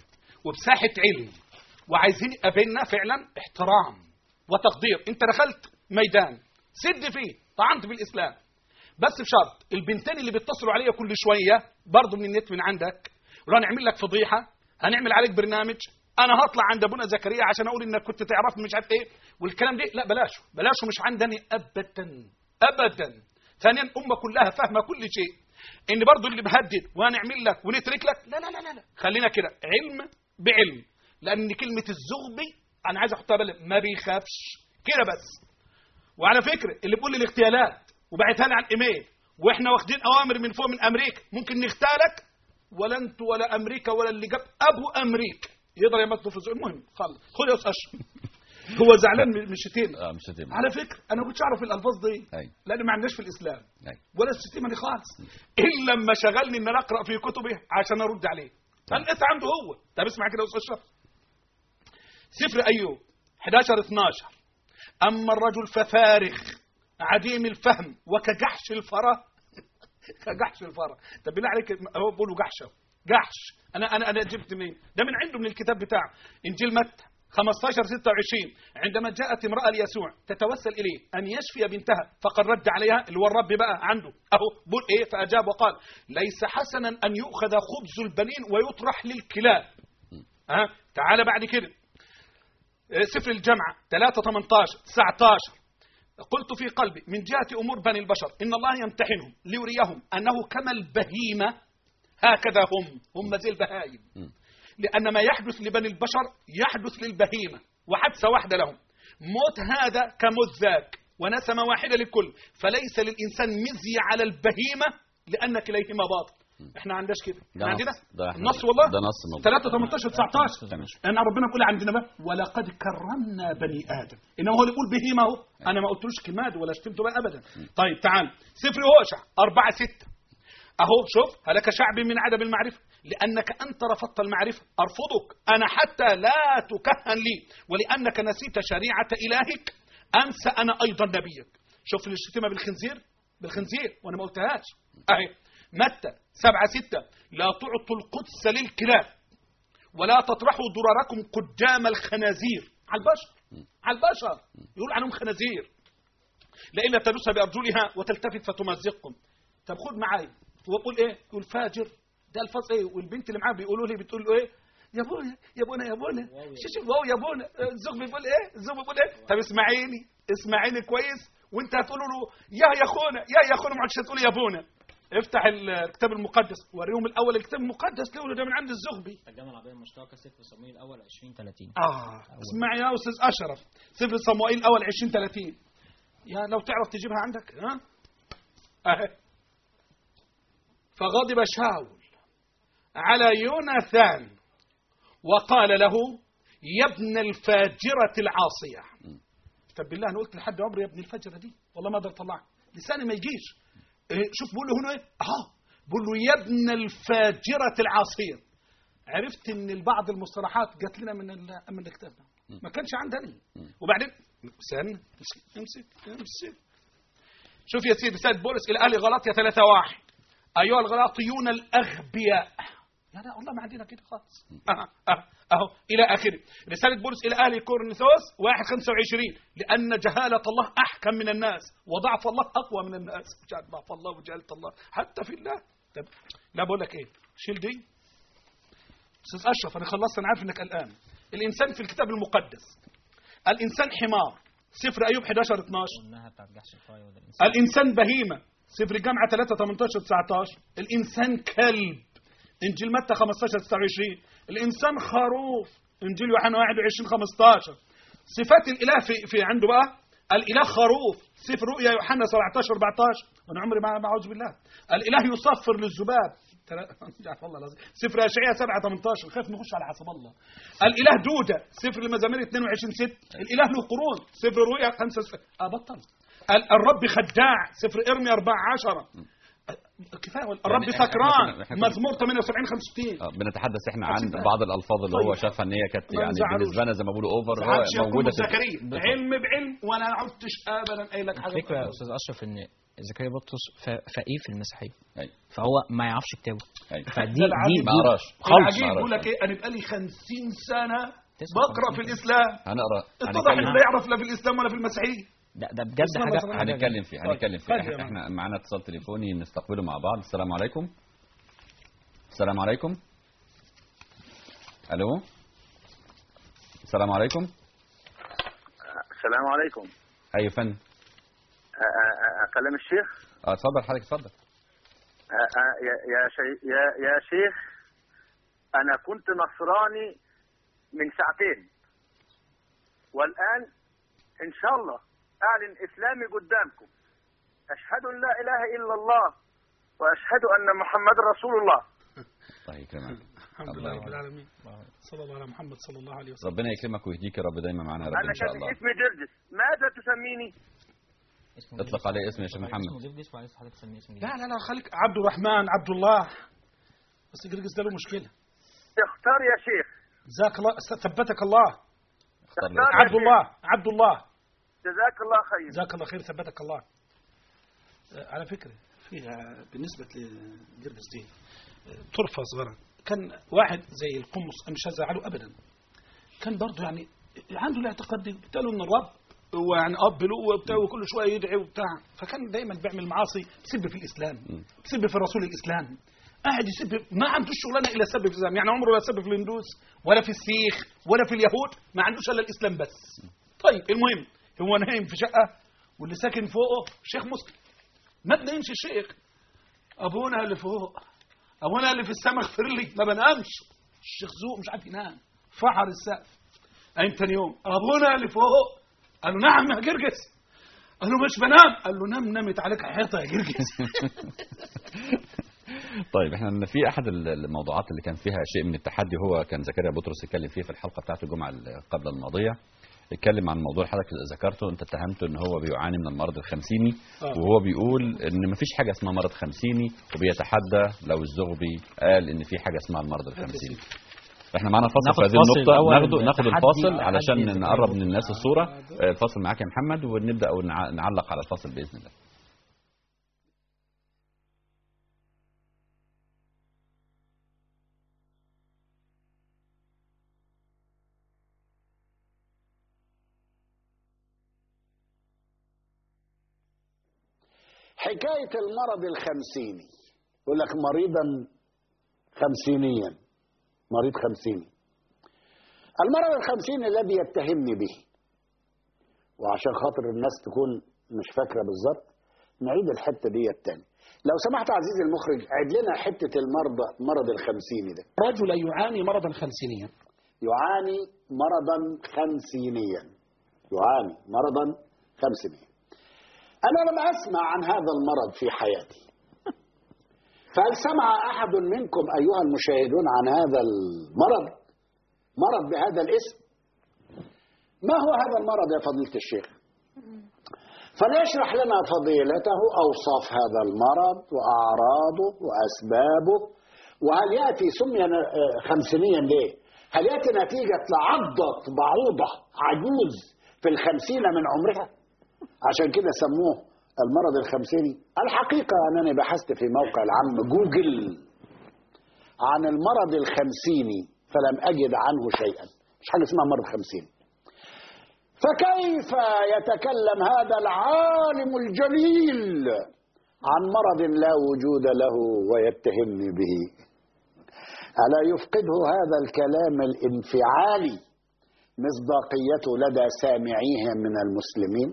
وبساحه علم وعايزين يبقى بيننا فعلا احترام وتقدير انت دخلت ميدان سد فيه طعنت في الاسلام بس بشرط البنتين اللي بيتصلوا عليا كل شويه برضه من النت من عندك ولو هنعمل لك فضيحه هنعمل عليك برنامج انا هطلع عند ابونا زكريا عشان اقول انك كنت تعرفني مش عارف ايه والكلام ده لا بلاشه بلاشه مش عندني ابدا ابدا ثانيا الامه كلها فاهمه كل شيء ان برضه اللي بهدد وهنعمل لك ونترك لك لا لا لا لا, لا. خلينا كده علم بعلم لان كلمه الزغبي انا عايز احطها بالي ما بيخافش كده بس وعلى فكره اللي بيقول لي الاغتيالات وبعتها لي على الايميل واحنا واخدين اوامر من فوق من امريكا ممكن نغتالك ولا انت ولا امريكا ولا اللي جاب ابو امريكا يقدر يمثل في الزق المهم خلص خد يا استاذ أشرف. هو زعلان من من الشتيمه اه مش شتيمه على فكره انا ما كنتش اعرف الالفاظ دي أيوة. لان ما عندناش في الاسلام أيوة. ولا الشتيمه دي خالص الا لما شغلني ان انا اقرا في كتبه عشان ارد عليه فلقيت عنده هو طب اسمع كده يا استاذ اشرف سفر ايوب 11 12 اما الرجل ففارغ عديم الفهم وكجحش الفرة كجحش الفرة طب بالله عليك هو بيقولوا جحشه جحش انا انا انا جبت منين ده من عنده من الكتاب بتاعه انجيل متى 15 26 عندما جاءت امرأة ليسوع تتوسل إليه أن يشفي بنتها فقد رد عليها اللي هو الرب بقى عنده أهو بقول إيه فأجاب وقال ليس حسنا أن يؤخذ خبز البنين ويطرح للكلاب ها تعال بعد كده سفر الجامعة 3 18 19 قلت في قلبي من جهة أمور بني البشر إن الله يمتحنهم ليريهم أنه كما البهيمة هكذا هم هم زي البهايم لأن ما يحدث لبني البشر يحدث للبهيمة وحادثة واحدة لهم موت هذا كموت ذاك ونسمة واحدة للكل فليس للإنسان مزية على البهيمة لأن كليهما باطل احنا عندناش كده ده احنا نص. عندنا ده إحنا- النص والله ده نص موجود. 3 18 19 تمام. ان ربنا بيقول عندنا بقى ولقد كرمنا بني ادم انما هو اللي يقول بهيمه اهو انا ما قلتلوش كلمات ولا شتمته بقى ابدا طيب تعال سفر هوشع 4 6 اهو شوف هلك شعب من عدم المعرفه لانك انت رفضت المعرفه ارفضك انا حتى لا تكهن لي ولانك نسيت شريعه الهك انسى انا ايضا نبيك شوف الشتيمه بالخنزير بالخنزير وانا ما قلتهاش اهي متى 7 6 لا تعطوا القدس للكلاب ولا تطرحوا ضرركم قدام الخنازير على البشر على البشر يقول عنهم خنازير لئلا تدوس بأرجلها وتلتفت فتمزقكم طب خد معايا هو بيقول ايه يقول فاجر ده الفاظ ايه والبنت اللي معاه بيقولوا لي بتقول له ايه يا ابونا يا ابونا يا ابونا شوف واو يا ابونا الزوج بيقول ايه الزوج بيقول ايه طب اسمعيني اسمعيني كويس وانت هتقولوا له يا يا اخونا يا يا اخونا ما عادش هتقول يا ابونا افتح الكتاب المقدس وريهم الاول الكتاب المقدس له ده من عند الزغبي الترجمة العربية المشتركة سفر صمويل الأول 20 30 اه اسمع يا استاذ اشرف سفر صموئيل الاول 20 30 يا لو تعرف تجيبها عندك ها اهي فغضب شاول على يوناثان وقال له يا ابن الفاجرة العاصية طب بالله انا قلت لحد عمري يا ابن الفجرة دي والله ما اقدر اطلعها لساني ما يجيش إيه شوف بقول له هنا ايه اه بقول له يا ابن الفاجرة العاصية عرفت ان البعض المصطلحات جات لنا من ال- من الكتاب ده ما كانش عندنا وبعدين استنى امسك امسك امسك شوف يا سيدي رسالة بولس إلى أهل غلاطيا 3 واحد أيها الغلاطيون الأغبياء لا لا والله ما عندنا كده خالص أه أه أهو إلى آخره رسالة بولس إلى أهل كورنثوس 1 25 لأن جهالة الله أحكم من الناس وضعف الله أقوى من الناس مش ضعف الله وجهالة الله حتى في الله طب لا بقول لك إيه شيل دي أستاذ أشرف أنا خلصت أنا عارف إنك قلقان الإنسان في الكتاب المقدس الإنسان حمار سفر أيوب 11 12 والنهى بتاعت جحش الفاي وده الإنسان الإنسان بهيمة سفر الجامعة 3 18 19 الإنسان كلب إنجيل متى 15 29 الإنسان خروف إنجيل يوحنا 21 15 صفات الإله في, في عنده بقى الإله خروف سفر رؤيا يوحنا 17 14 وأنا عمري ما ما أعوذ بالله الإله يصفر للذباب ترى- يعرف الله العظيم سفر أشعياء 7 18 خاف نخش على حسب الله الإله دودة سفر المزامير 22 6 الإله له قرون سفر رؤيا 5 6 أبطل ال- الرب خداع سفر ارميا 14 كفايه الرب يعني إحنا- سكران إحنا كنا- مزمور 78 65 آه، بنتحدث احنا عن خمسين بقى. بعض الالفاظ اللي هو طيب. شافها ان هي كانت ما يعني نزعلوش. بالنسبه لنا زي ما بيقولوا اوفر ساعات هو شيخ موجوده قدس في زكريا علم بعلم وانا ما عدتش ابدا قايل لك حاجه الفكرة يا أستاذ أشرف إن زكريا بطرس ف- فقيه في المسيحية أيوة. فهو ما يعرفش كتابه أيوة. فدي ده العجيب. دي ما قراش خالص ما عجيب يقول قراش. لك ايه انا بقالي 50 سنه 59 بقرا في الاسلام هنقرا اتضح انه هنتكلم لا يعرف لا في الاسلام ولا في المسيحيه ده ده بجد اسمع حاجة مثلاً. حاجة هنتكلم فيه طيب. هنتكلم فيه خلي يا احنا, معلم. احنا معانا اتصال تليفوني نستقبله مع بعض السلام عليكم السلام عليكم الو السلام عليكم السلام عليكم اي فن أ- أ- أ- أكلم الشيخ اه اتفضل حضرتك اتفضل أ- أ- يا يا شي- يا يا شيخ أنا كنت نصراني من ساعتين والآن إن شاء الله أعلن إسلامي قدامكم أشهد أن لا إله إلا الله وأشهد أن محمد رسول الله طيب كمان الحمد لله رب العالمين صلى الله على محمد صلى الله عليه وسلم ربنا يكرمك ويهديك يا رب دايما معانا يا رب أنا ان شاء كان الله اسمي جرجس ماذا تسميني اسمه اطلق عليه اسم يا شيخ محمد اسمه زفجس وعايز حضرتك تسميه اسم جديد لا لا لا خليك عبد الرحمن عبد الله بس جرجس ده له مشكله اختار يا شيخ جزاك الله ثبتك الله اختار لي اختار. عبد الله عبد الله جزاك الله خير جزاك الله خير ثبتك الله آه، على فكرة فيها بالنسبة لجرجس دي آه، طرفة صغيرة كان واحد زي القمص أنا مش هزعله أبدا كان برضه يعني عنده الاعتقاد دي قالوا إن الرب هو يعني أب له وبتاع وكل شوية يدعي وبتاع فكان دايما بيعمل معاصي بيسب في الإسلام بيسب في رسول الإسلام قاعد يسب ما عندوش شغلانه الا سب في الاسلام يعني عمره لا سب في الهندوس ولا في السيخ ولا في اليهود ما عندوش الا الاسلام بس طيب المهم هو نايم في شقه واللي ساكن فوقه شيخ مسلم ما بنامش الشيخ ابونا اللي فوق ابونا اللي في السماء اغفر لي ما بنامش الشيخ زوق مش عارف ينام فحر السقف قايم تاني يوم ابونا اللي فوق قالوا نعم يا جرجس قال له مش بنام قال له نام نمت عليك حيطه يا جرجس طيب احنا في احد الموضوعات اللي كان فيها شيء من التحدي هو كان زكريا بطرس اتكلم فيه في الحلقه بتاعت الجمعه اللي قبل الماضيه اتكلم عن موضوع حضرتك ذكرته انت اتهمته ان هو بيعاني من المرض الخمسيني آه. وهو بيقول ان مفيش حاجه اسمها مرض خمسيني وبيتحدى لو الزغبي قال ان في حاجه اسمها المرض الخمسيني احنا معانا فاصل ناخد في هذه فاصل النقطة الأول ناخد من ناخد تحدي- الفاصل تحدي علشان زكريا نقرب من بطرس. الناس الصورة آه، الفاصل معاك يا محمد ونبدأ أو نع- نعلق على الفاصل بإذن الله حكاية المرض الخمسيني يقول لك مريضا خمسينيا مريض خمسيني المرض الخمسيني الذي يتهمني به وعشان خاطر الناس تكون مش فاكرة بالظبط نعيد الحتة دي التاني لو سمحت عزيزي المخرج عيد لنا حتة المرضى مرض الخمسيني ده رجل يعاني مرضا خمسينيا يعاني مرضا خمسينيا يعاني مرضا خمسينيا أنا لم أسمع عن هذا المرض في حياتي فهل سمع أحد منكم أيها المشاهدون عن هذا المرض مرض بهذا الاسم ما هو هذا المرض يا فضيلة الشيخ فليشرح لنا فضيلته أوصاف هذا المرض وأعراضه وأسبابه وهل يأتي سمي آه، خمسينيا ليه هل يأتي نتيجة لعضة بعوضة عجوز في الخمسين من عمرها عشان كده سموه المرض الخمسيني الحقيقة أنني بحثت في موقع العام جوجل عن المرض الخمسيني فلم أجد عنه شيئا مش حاجة اسمها مرض خمسيني فكيف يتكلم هذا العالم الجليل عن مرض لا وجود له ويتهمني به ألا يفقده هذا الكلام الانفعالي مصداقيته لدى سامعيه من المسلمين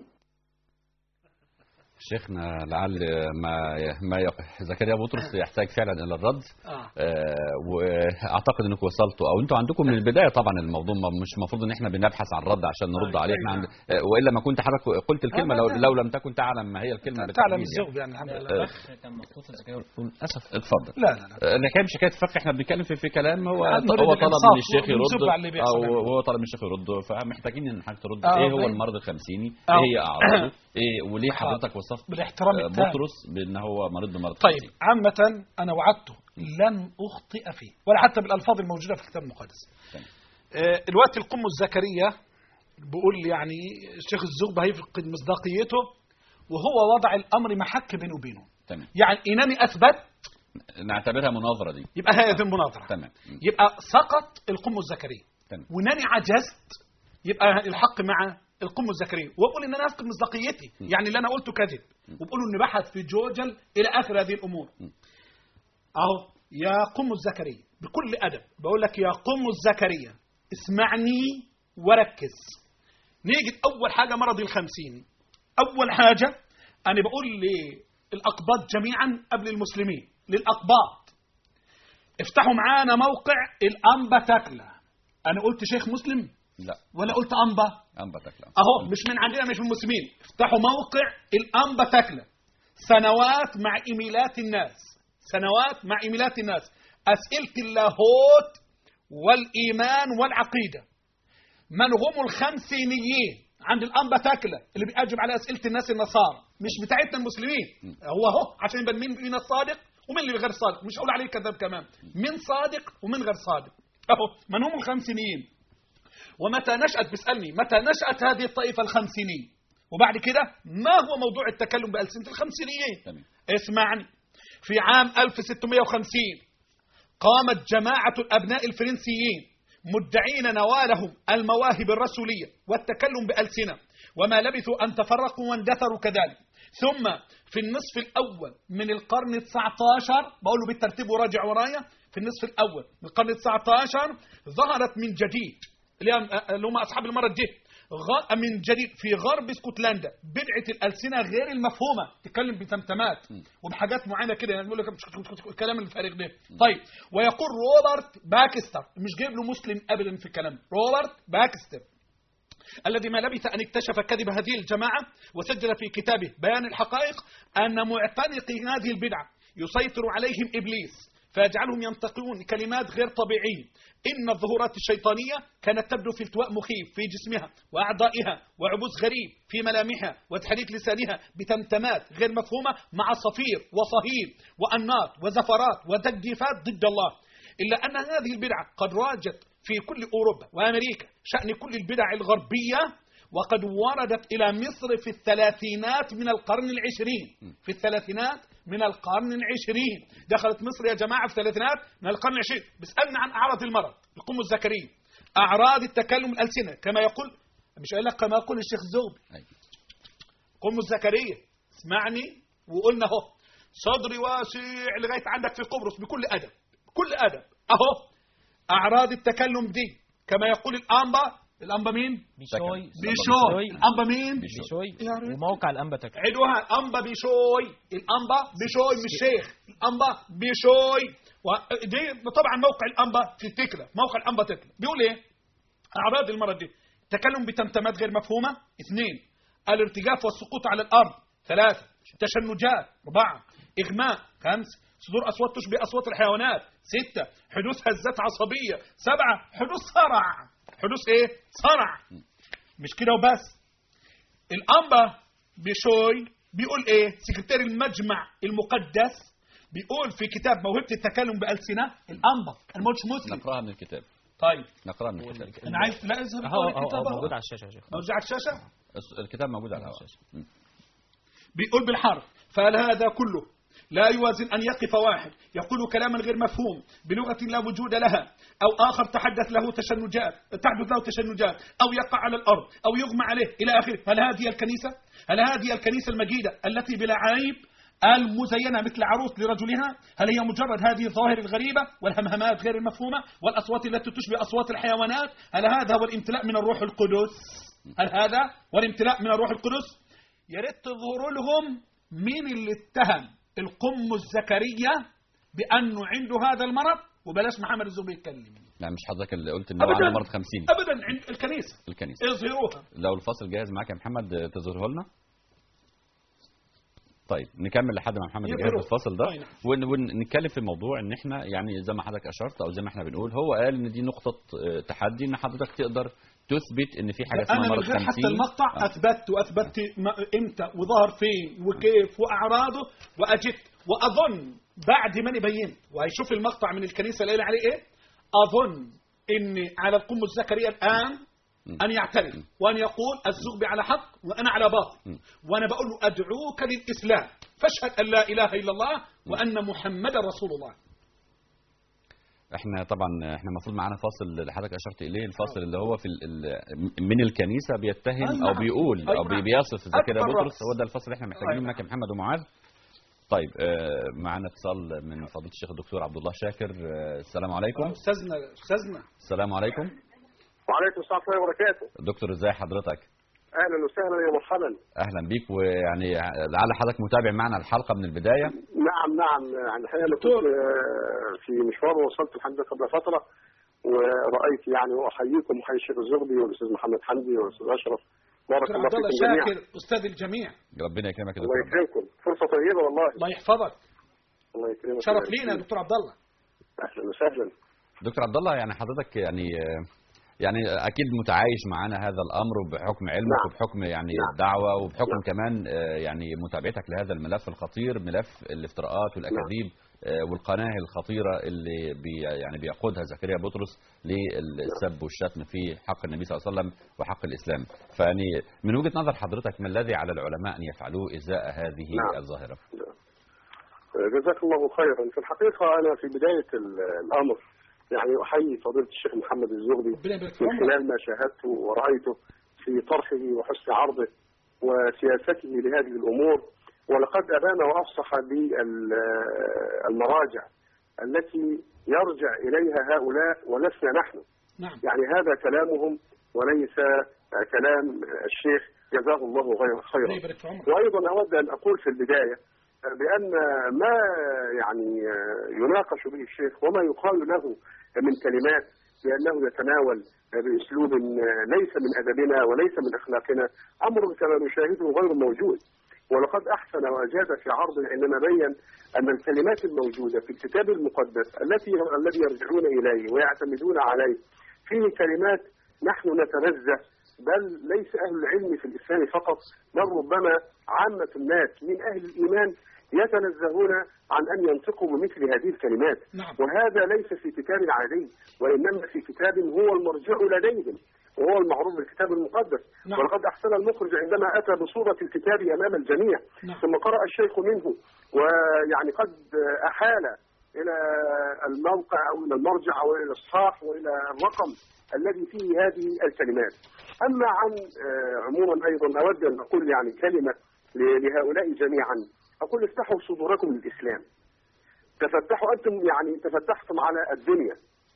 شيخنا لعل ما ما يق- زكريا بطرس يحتاج فعلا الى الرد آه. آه، واعتقد انكم وصلتوا او انتوا عندكم من البدايه طبعا الموضوع ما- مش المفروض ان احنا بنبحث عن رد عشان نرد عليه احنا عند آه، والا ما كنت حضرتك قلت الكلمه لو لو لم تكن تعلم ما هي الكلمه تعلم بالتحديد يعني. الزغب يعني الحمد لله كان المفروض زكريا يقول للاسف اتفضل لا لا لا اللي كان مش حكايه فقه احنا بنتكلم في, في كلام هو عن مريض هو طلب الإنصاف من الشيخ ونشوف يرد على اللي بيحصل او يعني. هو طلب من الشيخ يرد فمحتاجين ان حضرتك ترد آه، ايه هو طيب. المرض الخمسيني آه. ايه هي اعراضه ايه وليه حاضر. حضرتك وصفت بالاحترام آه، التام. بطرس بان هو مريض بمرض طيب خمسيني عامة أنا وعدته لن أخطئ فيه ولا حتى بالألفاظ الموجودة في الكتاب المقدس تمام. آه، الوقت القم الزكريا بيقول يعني الشيخ الزغبة هيفقد مصداقيته وهو وضع الأمر محك بينه وبينه تمام يعني إنني أثبت نعتبرها مناظره دي يبقى هذه المناظرة تمام يبقى سقط القم الزكريا تمام وانني عجزت يبقى الحق مع القم الزكريا واقول ان انا افقد مصداقيتي يعني اللي انا قلته كذب وبقولوا ان بحث في جوجل الى اخر هذه الامور اهو يا قم الزكريا بكل ادب بقول لك يا قم الزكريا اسمعني وركز نيجي اول حاجه مرض الخمسين اول حاجه انا بقول للاقباط جميعا قبل المسلمين للاقباط افتحوا معانا موقع الانبا تاكله انا قلت شيخ مسلم لا ولا قلت انبا انبتك لا اهو مش من عندنا مش من المسلمين افتحوا موقع الانبا تاكله سنوات مع ايميلات الناس سنوات مع ايميلات الناس اسئله اللاهوت والايمان والعقيده من هم الخمسينيين عند الانبا تاكله اللي بيجب على اسئله الناس النصارى مش بتاعتنا المسلمين هو اهو عشان يبان مين مين الصادق ومين اللي غير صادق مش هقول عليه كذاب كمان مين صادق ومين غير صادق اهو من هم الخمسينيين ومتى نشأت بيسألني متى نشأت هذه الطائفة الخمسينية وبعد كده ما هو موضوع التكلم بألسنة الخمسينيين تمام اسمعني في عام 1650 قامت جماعة الأبناء الفرنسيين مدعين نوالهم المواهب الرسولية والتكلم بألسنة وما لبثوا أن تفرقوا واندثروا كذلك ثم في النصف الأول من القرن 19 بقول له بالترتيب وراجع ورايا في النصف الأول من القرن 19 ظهرت من جديد اللي هم- اللي هم أصحاب المرض دي غ- من جديد في غرب اسكتلندا بدعة الألسنة غير المفهومة تتكلم بتمتمات وبحاجات معينة كده يعني بيقول لك الكلام الفارغ ده طيب ويقول روبرت باكستر مش جايب له مسلم ابدا في الكلام روبرت باكستر الذي ما لبث أن اكتشف كذب هذه الجماعة وسجل في كتابه بيان الحقائق أن معتنقي هذه البدعة يسيطر عليهم إبليس فيجعلهم ينطقون كلمات غير طبيعية إن الظهورات الشيطانية كانت تبدو في التواء مخيف في جسمها وأعضائها وعبوس غريب في ملامحها وتحريك لسانها بتمتمات غير مفهومة مع صفير وصهيل وأنات وزفرات وتجديفات ضد الله إلا أن هذه البدعة قد راجت في كل أوروبا وأمريكا شأن كل البدع الغربية وقد وردت إلى مصر في الثلاثينات من القرن العشرين في الثلاثينات من القرن العشرين دخلت مصر يا جماعة في الثلاثينات من القرن العشرين بيسألنا عن أعراض المرض القم الذكرية أعراض التكلم الألسنة كما يقول مش قال لك كما يقول الشيخ زوبي أيوة. قم الزكريا اسمعني وقلنا اهو صدري واسع لغايه عندك في قبرص بكل ادب بكل ادب اهو اعراض التكلم دي كما يقول الانبا الانبا مين بيشوي بيشوي الانبا مين بيشوي يا ريت. وموقع الانبا تك عيدوها انبا بيشوي الانبا بيشوي مش شيخ الانبا بيشوي ودي طبعا موقع الانبا في تكلا موقع الانبا تكلا بيقول ايه اعراض المرض دي تكلم بتمتمات غير مفهومه اثنين الارتجاف والسقوط على الارض ثلاثه تشنجات اربعه اغماء خمسه صدور اصوات تشبه اصوات الحيوانات سته حدوث هزات عصبيه سبعه حدوث صرع حدوث ايه صرع مش كده وبس الانبا بشوي بيقول ايه سكرتير المجمع المقدس بيقول في كتاب موهبه التكلم بالسنه الانبا انا ما قلتش مسلم نقراها من الكتاب طيب نقراها من الكتاب انا عايز لا اذهب اهو اقرأ اهو الكتاب أهو أهو. موجود على الشاشه يا شيخ موجود على الشاشه الس- الكتاب موجود على الهواء مم. بيقول بالحرف فهل هذا كله لا يوازن أن يقف واحد يقول كلاما غير مفهوم بلغة لا وجود لها أو آخر تحدث له تشنجات تحدث له تشنجات أو يقع على الأرض أو يغمى عليه إلى آخره هل هذه الكنيسة هل هذه الكنيسة المجيدة التي بلا عيب المزينة مثل عروس لرجلها هل هي مجرد هذه الظواهر الغريبة والهمهمات غير المفهومة والأصوات التي تشبه أصوات الحيوانات هل هذا هو الامتلاء من الروح القدس هل هذا هو الامتلاء من الروح القدس يا ريت تظهروا لهم مين اللي اتهم القم الزكريا بانه عنده هذا المرض وبلاش محمد الزوبي يتكلم لا مش حضرتك اللي قلت ان هو عنده مرض 50 ابدا عند الكنيسه الكنيسه اظهروها لو الفاصل جاهز معاك يا محمد تظهره لنا طيب نكمل لحد ما محمد يجهز يظهروه. الفاصل ده طيب. ون- ونتكلم في الموضوع ان احنا يعني زي ما حضرتك اشرت او زي ما احنا بنقول هو قال ان دي نقطه آه، تحدي ان حضرتك تقدر تثبت ان في حاجه اسمها انا من مرض غير 50 حتى المقطع آه. اثبت واثبت ما- امتى وظهر فين وكيف واعراضه واجدت واظن بعد ما بينت وهيشوف المقطع من الكنيسه اللي قايل عليه ايه اظن ان على القم الزكريا الان ان يعترف وان يقول الزغبي على حق وانا على باطل وانا بقول له ادعوك للاسلام فاشهد ان لا اله الا الله وان محمدا رسول الله احنا طبعا احنا المفروض معانا فاصل اللي حضرتك اشرت اليه الفاصل اللي هو في ال- ال- من الكنيسه بيتهم أي او نعم. بيقول أي او نعم. بيصف زكريا أكبر بطرس رأس. هو ده الفاصل اللي احنا محتاجين أي منك يا محمد ومعاذ طيب آه، معانا اتصال من فضيله الشيخ الدكتور عبد الله شاكر آه، السلام عليكم استاذنا استاذنا السلام عليكم وعليكم السلام ورحمه الله وبركاته دكتور ازاي حضرتك اهلا وسهلا يا مرحبا اهلا بيك ويعني لعل حضرتك متابع معنا الحلقه من البدايه نعم نعم يعني الحقيقه انا كنت آه، في مشوار وصلت الحمد لله قبل فتره ورايت يعني واحييكم وحيي الشيخ الزغبي والاستاذ محمد حمدي والاستاذ اشرف بارك دكتور الله عبد الله فيكم جميعا شاكر استاذ الجميع ربنا يكرمك يا الله دكتور يكرمكم فرصه طيبه والله الله يحفظك الله يكرمك شرف لينا يا دكتور عبد الله اهلا وسهلا دكتور عبد الله يعني حضرتك يعني يعني اكيد متعايش معانا هذا الامر بحكم علمك نعم. وبحكم يعني نعم. الدعوه وبحكم نعم. كمان آه، يعني متابعتك لهذا الملف الخطير ملف الافتراءات والاكاذيب آه، والقناه الخطيره اللي بي يعني بيقودها زكريا بطرس للسب والشتم في حق النبي صلى الله عليه وسلم وحق الاسلام فيعني من وجهه نظر حضرتك ما الذي على العلماء ان يفعلوه ازاء هذه نعم. الظاهره جزاك الله خيرا في الحقيقه انا في بدايه ال- الامر يعني احيي فضيله الشيخ محمد الزغبي ربنا يبارك في من عمرك خلال ما شاهدته ورأيته في طرحه وحسن عرضه وسياسته لهذه الأمور ولقد أبان وأفصح بالمراجع التي يرجع إليها هؤلاء ولسنا نحن نعم يعني هذا كلامهم وليس كلام الشيخ جزاه الله غير ربنا خيرا يبارك في عمرك وأيضا أود أن أقول في البداية بأن ما يعني يناقش به الشيخ وما يقال له من كلمات بأنه يتناول باسلوب ليس من ادبنا وليس من اخلاقنا امر كما نشاهده غير موجود ولقد احسن واجاد في عرضه عندما بين ان الكلمات الموجوده في الكتاب المقدس التي الذي يرجعون اليه ويعتمدون عليه فيه كلمات نحن نتنزه بل ليس اهل العلم في الاسلام فقط بل ربما عامه الناس من اهل الايمان يتنزهون عن ان ينطقوا بمثل هذه الكلمات نعم. وهذا ليس في كتاب عادي وانما في كتاب هو المرجع لديهم وهو المعروف بالكتاب المقدس نعم. ولقد احسن المخرج عندما اتى بصوره الكتاب امام الجميع نعم. ثم قرا الشيخ منه ويعني قد احال الى الموقع او الى المرجع او الى الصاح والى الرقم الذي فيه هذه الكلمات. اما عن آه، عموما ايضا اود ان اقول يعني كلمه ل- لهؤلاء جميعا اقول افتحوا صدوركم للاسلام. تفتحوا انتم يعني تفتحتم على الدنيا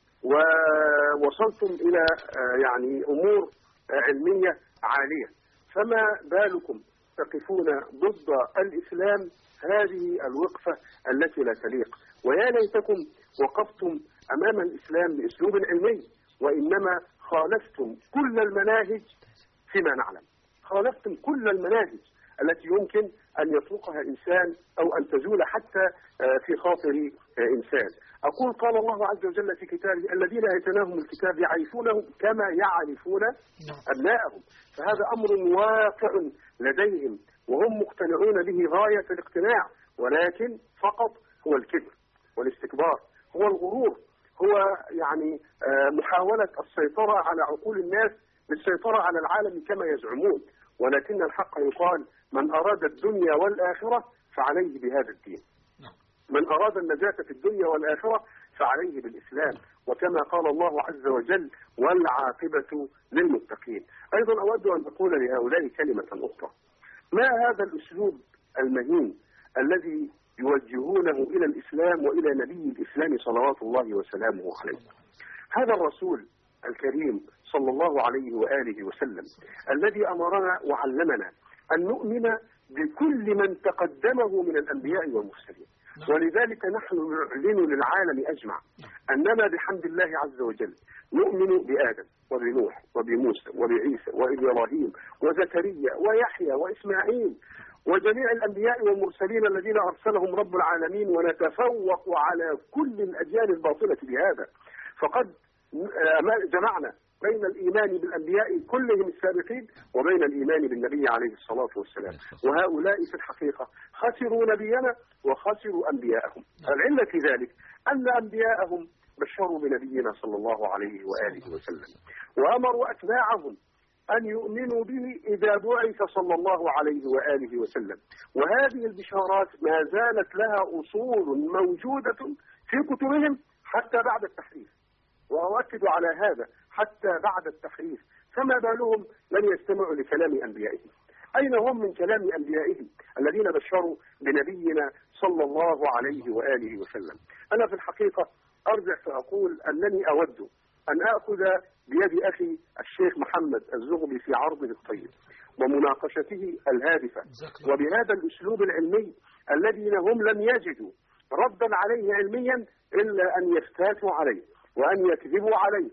ووصلتم الى آه، يعني امور آه، علميه عاليه فما بالكم تقفون ضد الاسلام هذه الوقفه التي لا تليق ويا ليتكم وقفتم امام الاسلام باسلوب علمي وانما خالفتم كل المناهج فيما نعلم خالفتم كل المناهج التي يمكن أن يطلقها إنسان أو أن تزول حتى آه، في خاطر آه، إنسان أقول قال الله عز وجل في كتابه الذين آتيناهم الكتاب يعرفونه كما يعرفون نعم. أبنائهم فهذا أمر واقع لديهم وهم مقتنعون به غاية الاقتناع ولكن فقط هو الكبر والاستكبار هو الغرور هو يعني آه، محاولة السيطرة على عقول الناس بالسيطرة على العالم كما يزعمون ولكن الحق يقال من أراد الدنيا والآخرة فعليه بهذا الدين نعم. من أراد النجاة في الدنيا والآخرة فعليه بالإسلام وكما قال الله عز وجل والعاقبة للمتقين أيضا أود أن أقول لهؤلاء كلمة أخرى ما هذا الأسلوب المهين الذي يوجهونه إلى الإسلام وإلى نبي الإسلام صلوات الله وسلامه عليه هذا الرسول الكريم صلى الله عليه وآله وسلم الذي أمرنا وعلمنا أن نؤمن بكل من تقدمه من الأنبياء والمرسلين ولذلك نحن نعلن للعالم أجمع أننا بحمد الله عز وجل نؤمن بآدم وبنوح وبموسى وبعيسى وإبراهيم وزكريا ويحيى وإسماعيل وجميع الأنبياء والمرسلين الذين أرسلهم رب العالمين ونتفوق على كل الأجيال الباطلة بهذا فقد آه، جمعنا بين الإيمان بالأنبياء كلهم السابقين وبين الإيمان بالنبي عليه الصلاة والسلام وهؤلاء في الحقيقة خسروا نبينا وخسروا أنبياءهم العلة في ذلك أن أنبياءهم بشروا بنبينا صلى الله عليه وآله وسلم وأمروا أتباعهم أن يؤمنوا به إذا بعث صلى الله عليه وآله وسلم وهذه البشارات ما زالت لها أصول موجودة في كتبهم حتى بعد التحريف وأؤكد على هذا حتى بعد التحريف فما بالهم لن يستمعوا لكلام أنبيائهم أين هم من كلام أنبيائهم الذين بشروا بنبينا صلى الله عليه وآله وسلم أنا في الحقيقة أرجع فأقول أنني أود أن أخذ بيد أخي الشيخ محمد الزغبي في عرضه الطيب ومناقشته الهادفة جزاك الله وبهذا الأسلوب العلمي الذين هم لم يجدوا ردا عليه علميا إلا أن يفتاتوا عليه وأن يكذبوا عليه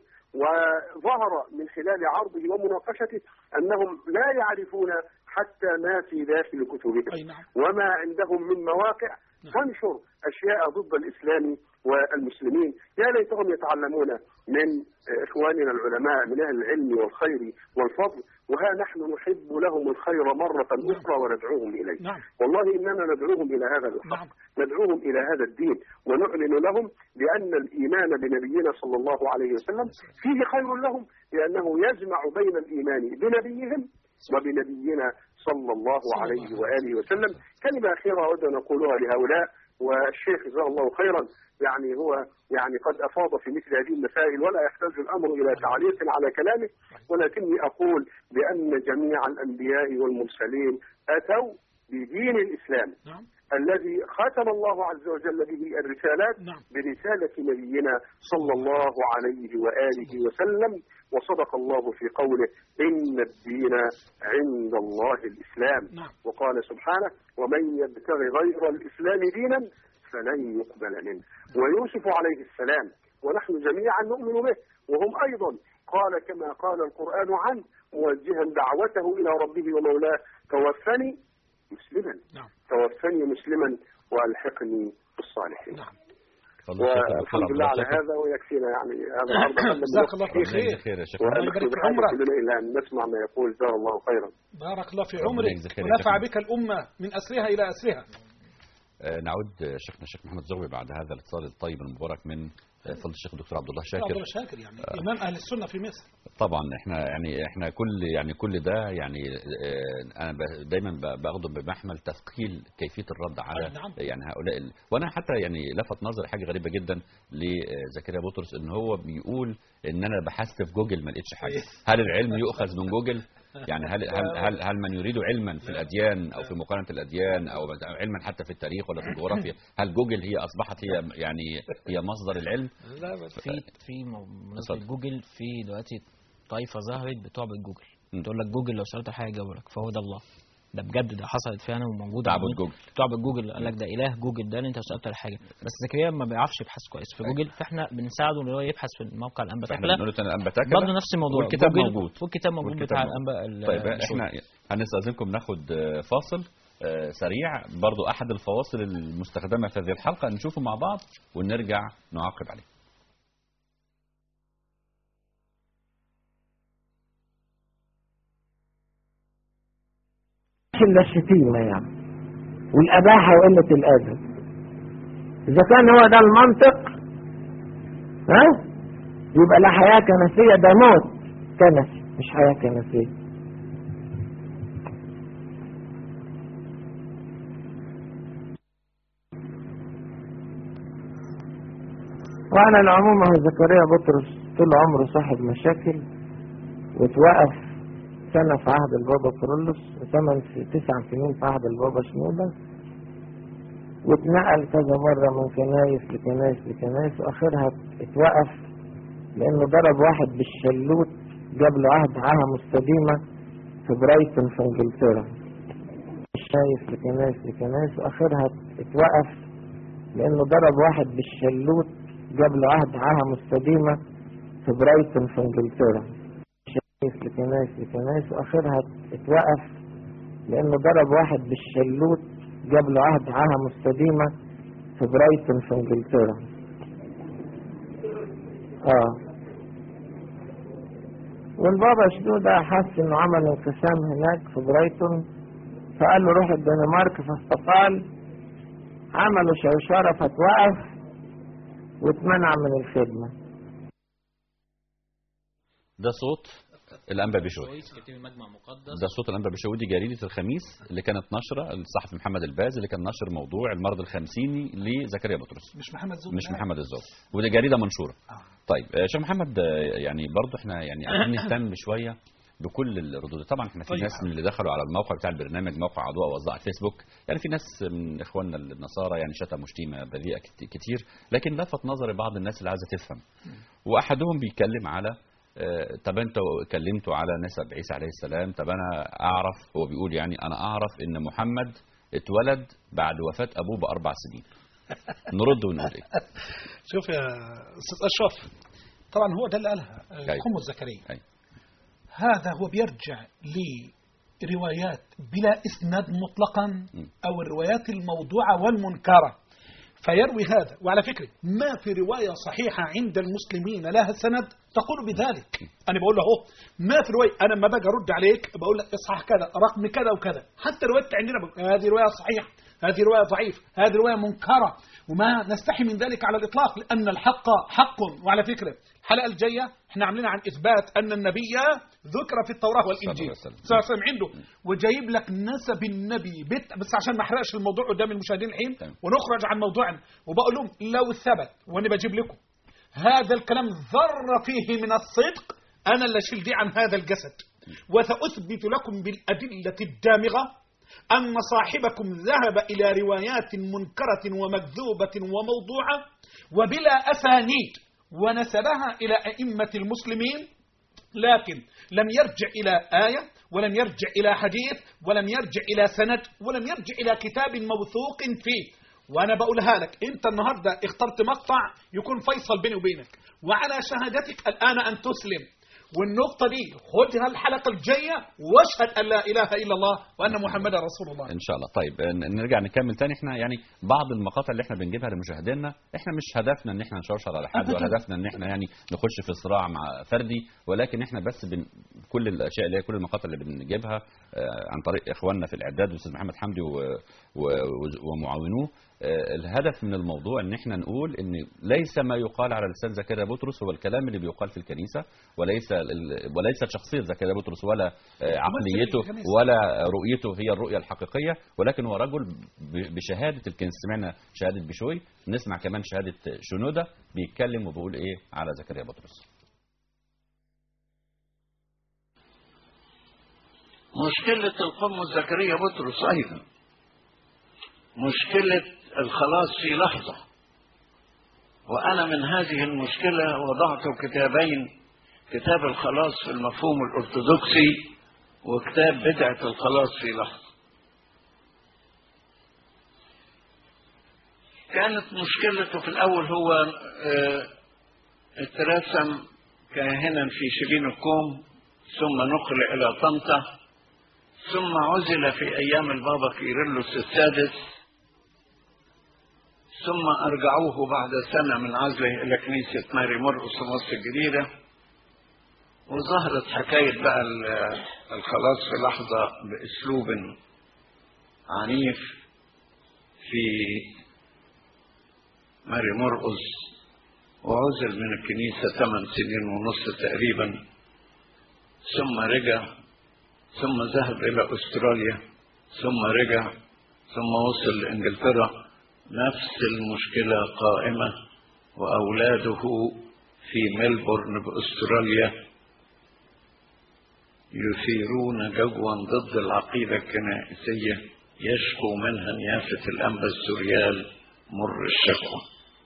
وظهر من خلال عرضه ومناقشته أنهم لا يعرفون حتى ما في داخل كتبهم أي نعم وما عندهم من مواقع تنشر أشياء ضد الإسلام والمسلمين يا ليتهم يتعلمون من إخواننا العلماء من أهل العلم والخير والفضل وها نحن نحب لهم الخير مرة أخرى وندعوهم إليه نعم والله إننا ندعوهم إلى هذا الحق نعم ندعوهم إلى هذا الدين ونعلن لهم بأن الإيمان بنبينا صلى الله عليه وسلم فيه خير لهم لأنه يجمع بين الإيمان بنبيهم وبنبينا صلى الله عليه وآله وسلم كلمة أخيرة أود أن أقولها لهؤلاء والشيخ جزاه الله خيرا يعني هو يعني قد أفاض في مثل هذه المسائل ولا يحتاج الأمر إلى تعليق على كلامه ولكني أقول بأن جميع الأنبياء والمرسلين أتوا بدين الإسلام نعم الذي ختم الله عز وجل به الرسالات نعم برسالة نبينا صلى الله عليه وآله وسلم وصدق الله في قوله إن الدين عند الله الإسلام نعم وقال سبحانه ومن يبتغي غير الإسلام دينا فلن يقبل منه ويوسف عليه السلام ونحن جميعا نؤمن به وهم أيضا قال كما قال القرآن عنه موجها دعوته إلى ربه ومولاه توفني مسلما نعم توفني مسلما والحقني بالصالحين نعم اتفضل الشيخ الدكتور والحمد عبد لله الله على شاكر. هذا ويكفينا يعني هذا العرض أقل من جزاك وقت الله كثير. خير. خير يا شيخ الله ونحن يبارك في بحاجة عمرك. كلنا إلى أن نسمع ما يقول جزاه الله خيرا بارك الله في ربنا عمرك يجزيك خير يا ونفع شيخنا. بك الأمة من أسرها إلى أسرها آه، نعود آه، شيخنا الشيخ محمد زغبي بعد هذا الاتصال الطيب المبارك من آه، فضل الشيخ الدكتور عبد الله عبد شاكر الله شاكر يعني إمام أهل السنة في مصر طبعا احنا يعني احنا كل يعني كل ده يعني آه، انا ب- دايما ب- باخده بمحمل تثقيل كيفيه الرد على آه، نعم. يعني هؤلاء ال- وانا حتى يعني لفت نظري حاجه غريبه جدا لزكريا بطرس ان هو بيقول ان انا بحثت في جوجل ما لقيتش حاجه هل العلم يؤخذ من جوجل يعني هل هل هل, هل من يريد علما في الاديان او في مقارنه الاديان او علما حتى في التاريخ ولا في الجغرافيا هل جوجل هي اصبحت هي يعني هي مصدر العلم لا بس في في م- مناسبة اتفضل. جوجل في دلوقتي طائفة ظهرت بتعبد جوجل م. تقول لك جوجل لو سألت حاجة يجاوب لك فهو ده الله ده بجد ده حصلت فعلا وموجودة تعبد عندنا. جوجل. تعبد جوجل قال لك ده اله جوجل ده اللي انت لو سالت على حاجه بس زكريا ما بيعرفش يبحث كويس في أيوة. جوجل فاحنا بنساعده ان هو يبحث في الموقع الانبا فاحنا تاكله بنقول له الانبا تاكله برضه نفس الموضوع والكتاب جوجل موجود والكتاب موجود والكتاب بتاع موجود. الانبا ال- طيب الشغل. احنا هنستاذنكم ناخد آه، فاصل آه، سريع برضو احد الفواصل المستخدمه في هذه الحلقه نشوفه مع بعض ونرجع نعقب عليه إلا الشتيمة يعني والأباحة وقلة الأدب إذا كان هو ده المنطق ها يبقى لا حياة كنسية ده موت كنسي مش حياة كنسية وعلى العموم هو زكريا بطرس طول عمره صاحب مشاكل وتوقف سنة في عهد البابا كورولوس وثمان في تسع سنين في عهد البابا شنودة واتنقل كذا مرة من كنايس لكنايس لكنايس وآخرها اتوقف لأنه ضرب واحد بالشلوت جاب له عهد عاهة مستديمة في برايتون في إنجلترا شايف لكنايس لكنايس وآخرها اتوقف لأنه ضرب واحد بالشلوت جاب له عهد عاهة مستديمة في برايتون في إنجلترا شايف لكنايس لكنايس واخرها اتوقف لانه ضرب واحد بالشلوت جاب له عهد عاهة مستديمة في برايتون في انجلترا اه والبابا شنودة حس انه عمل انقسام هناك في برايتون فقال له روح الدنمارك فاستقال عملوا شوشرة فتوقف واتمنع من الخدمة ده صوت الانبا بشوي رئيس كتيب المجمع المقدس ده صوت الانبا بشوي دي جريده الخميس اللي كانت نشره الصحفي محمد الباز اللي كان نشر موضوع المرض الخمسيني لزكريا بطرس مش محمد زوج مش محمد الزوج ودي جريده منشوره آه. طيب آه، شيخ محمد آه، يعني برضو احنا يعني عايزين نهتم شويه بكل الردود طبعا احنا في طيب. ناس من اللي دخلوا على الموقع بتاع البرنامج موقع عضواء ووزع فيسبوك يعني في ناس من اخواننا النصارى يعني شتموا شتيمه بذيئه كت- كتير لكن لفت نظري بعض الناس اللي عايزه تفهم واحدهم بيتكلم على آه، طب انتوا كلمتوا على نسب عيسى عليه السلام طب انا اعرف هو بيقول يعني انا اعرف ان محمد اتولد بعد وفاه ابوه باربع سنين نرد ونقول ايه شوف يا استاذ اشرف طبعا هو ده اللي قالها آه، أيوة. قمه زكريا أيوة. هذا هو بيرجع لروايات بلا اسناد مطلقا او الروايات الموضوعه والمنكره فيروي هذا وعلى فكره ما في روايه صحيحه عند المسلمين لها سند تقول بذلك انا بقول له اهو ما في روايه انا لما باجي ارد عليك بقول لك اصحح كذا رقم كذا وكذا حتى روايات عندنا بقول هذه روايه صحيحه هذه روايه ضعيف هذه روايه منكره وما نستحي من ذلك على الاطلاق لان الحق حق وعلى فكره الحلقه الجايه احنا عاملين عن اثبات ان النبي ذكر في التوراه والانجيل صلى الله عليه وسلم. صلى الله عليه وسلم عنده وجايب لك نسب النبي بت بس عشان ما احرقش الموضوع قدام المشاهدين الحين تمام. ونخرج عن موضوعنا وبقول لهم لو ثبت وانا بجيب لكم هذا الكلام ذر فيه من الصدق انا اللي اشيل دي عن هذا الجسد وساثبت لكم بالادله الدامغه ان صاحبكم ذهب الى روايات منكره ومكذوبه وموضوعه وبلا اسانيد ونسبها الى ائمه المسلمين لكن لم يرجع إلى آية ولم يرجع إلى حديث ولم يرجع إلى سند ولم يرجع إلى كتاب موثوق فيه وأنا بقولها لك أنت النهاردة اخترت مقطع يكون فيصل بيني وبينك وعلى شهادتك الآن أن تسلم والنقطة دي خدها الحلقة الجاية واشهد أن لا إله إلا الله وأن محمدا رسول الله ان شاء الله طيب ن- نرجع نكمل تاني احنا يعني بعض المقاطع اللي احنا بنجيبها لمشاهدينا احنا مش هدفنا ان احنا نشوشر على حد ولا هدفنا ان احنا يعني نخش في صراع مع فردي ولكن احنا بس بن كل الاشياء اللي هي كل المقاطع اللي بنجيبها آه، عن طريق اخواننا في الاعداد والاستاذ محمد حمدي و- و- ومعاونوه آه، الهدف من الموضوع ان احنا نقول ان ليس ما يقال على لسان زكريا بطرس هو الكلام اللي بيقال في الكنيسه وليس ال- وليست شخصيه زكريا بطرس ولا آه، عقليته الكنيسة. ولا رؤيته هي الرؤيه الحقيقيه ولكن هو رجل ب- بشهاده الكنيسه سمعنا شهاده بشوي نسمع كمان شهاده شنوده بيتكلم وبيقول ايه على زكريا بطرس مشكلة القم زكريا بطرس أيضا مشكلة الخلاص في لحظة وأنا من هذه المشكلة وضعت كتابين كتاب الخلاص في المفهوم الأرثوذكسي وكتاب بدعة الخلاص في لحظة كانت مشكلته في الأول هو آه، اترسم كاهنا في شبين الكوم ثم نقل إلى طنطا ثم عزل في أيام البابا كيرلس السادس ثم أرجعوه بعد سنة من عزله إلى كنيسة ماري مرقس في مصر الجديدة وظهرت حكاية بقى ال- الخلاص في لحظة بأسلوب عنيف في ماري مرقس وعزل من الكنيسة ثمان سنين ونص تقريبا ثم رجع ثم ذهب إلى أستراليا ثم رجع ثم وصل لإنجلترا نفس المشكلة قائمة وأولاده في ملبورن بأستراليا يثيرون جدوا ضد العقيدة الكنائسية يشكو منها نيافة الأنبا السوريال مر الشكوى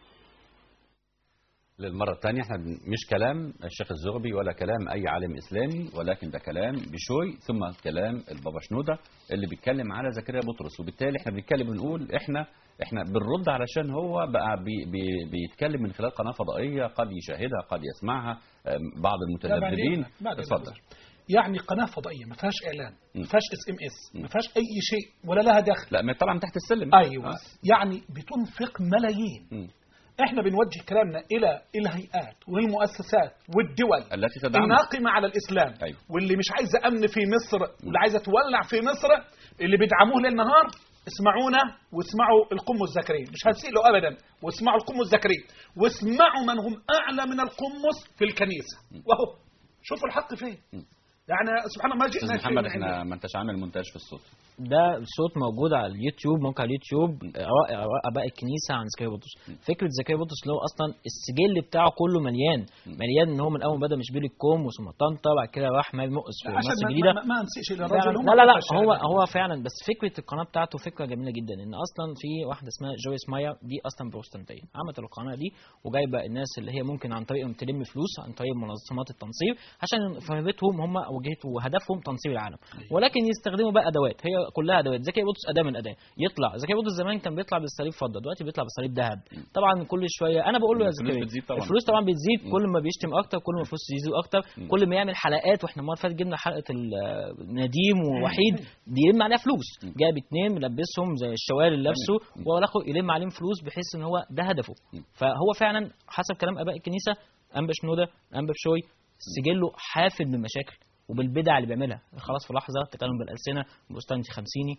للمرة الثانية احنا بن- مش كلام الشيخ الزغبي ولا كلام أي عالم إسلامي ولكن ده كلام بشوي ثم كلام البابا شنودة اللي بيتكلم على زكريا بطرس وبالتالي احنا بنتكلم بنقول احنا احنا بنرد علشان هو بقى بي بي بيتكلم من خلال قناة فضائية قد يشاهدها قد يسمعها أم، بعض لا، بعدين- المتذبذبين بعدين اتفضل يعني قناة فضائية ما فيهاش إعلان م. ما فيهاش اس ام اس ما فيهاش أي شيء ولا لها دخل لا ما طبعا تحت السلم أيوة آه. يعني بتنفق ملايين م. احنا بنوجه كلامنا الى الهيئات والمؤسسات والدول التي تدعم الناقمه على الاسلام أيوة. واللي مش عايزه امن في مصر واللي عايزه تولع في مصر اللي بيدعموه ليل نهار اسمعونا واسمعوا القمص الزكريا مش هتسيلوا ابدا واسمعوا القمص الزكريا واسمعوا من هم اعلى من القمص في الكنيسه وهو شوفوا الحق فين يعني سبحان الله ما استاذ جئنا شيء محمد من احنا عندنا. ما انتش عامل مونتاج في الصوت ده الصوت موجود على اليوتيوب موقع اليوتيوب آراء آراء اباء الكنيسه عن زكريا بطرس فكره زكريا بطرس اللي هو اصلا السجل بتاعه كله مليان مليان ان هو من اول ما بدا مش بير الكوم وثم طنطا بعد كده راح مال مقص في عشان مصر ما, الجديده ما, ما نسيش فعلا الرجل هم لا لا لا أكثر هو شهادة. هو فعلا بس فكره القناه بتاعته فكره جميله جدا ان اصلا في واحده اسمها جويس مايا دي اصلا بروتستانتيه عملت القناه دي وجايبه الناس اللي هي ممكن عن طريقهم تلم فلوس عن طريق منظمات التنصير عشان فهمتهم هم وجهتهم وهدفهم تنصير العالم ولكن يستخدموا بقى ادوات هي كلها ادوات زكي بطرس اداه من اداه يطلع زكي بطرس زمان كان بيطلع بالصليب فضه دلوقتي بيطلع بالصليب ذهب طبعا كل شويه انا بقول له يا الفلوس زكريا بتزيد طبعا. الفلوس طبعا بتزيد كل ما بيشتم اكتر كل ما الفلوس تزيد اكتر كل ما يعمل حلقات واحنا المره اللي فاتت جبنا حلقه ال- نديم ووحيد بيلم عليها فلوس جايب اتنين ملبسهم زي الشوال اللي لابسه والاخر يلم عليهم فلوس بحيث ان هو ده هدفه فهو فعلا حسب كلام اباء الكنيسه انبا شنوده انبا بشوي سجله حافل بالمشاكل وبالبدع اللي بيعملها خلاص في لحظه تكلم بالالسنه بوستانتي خمسيني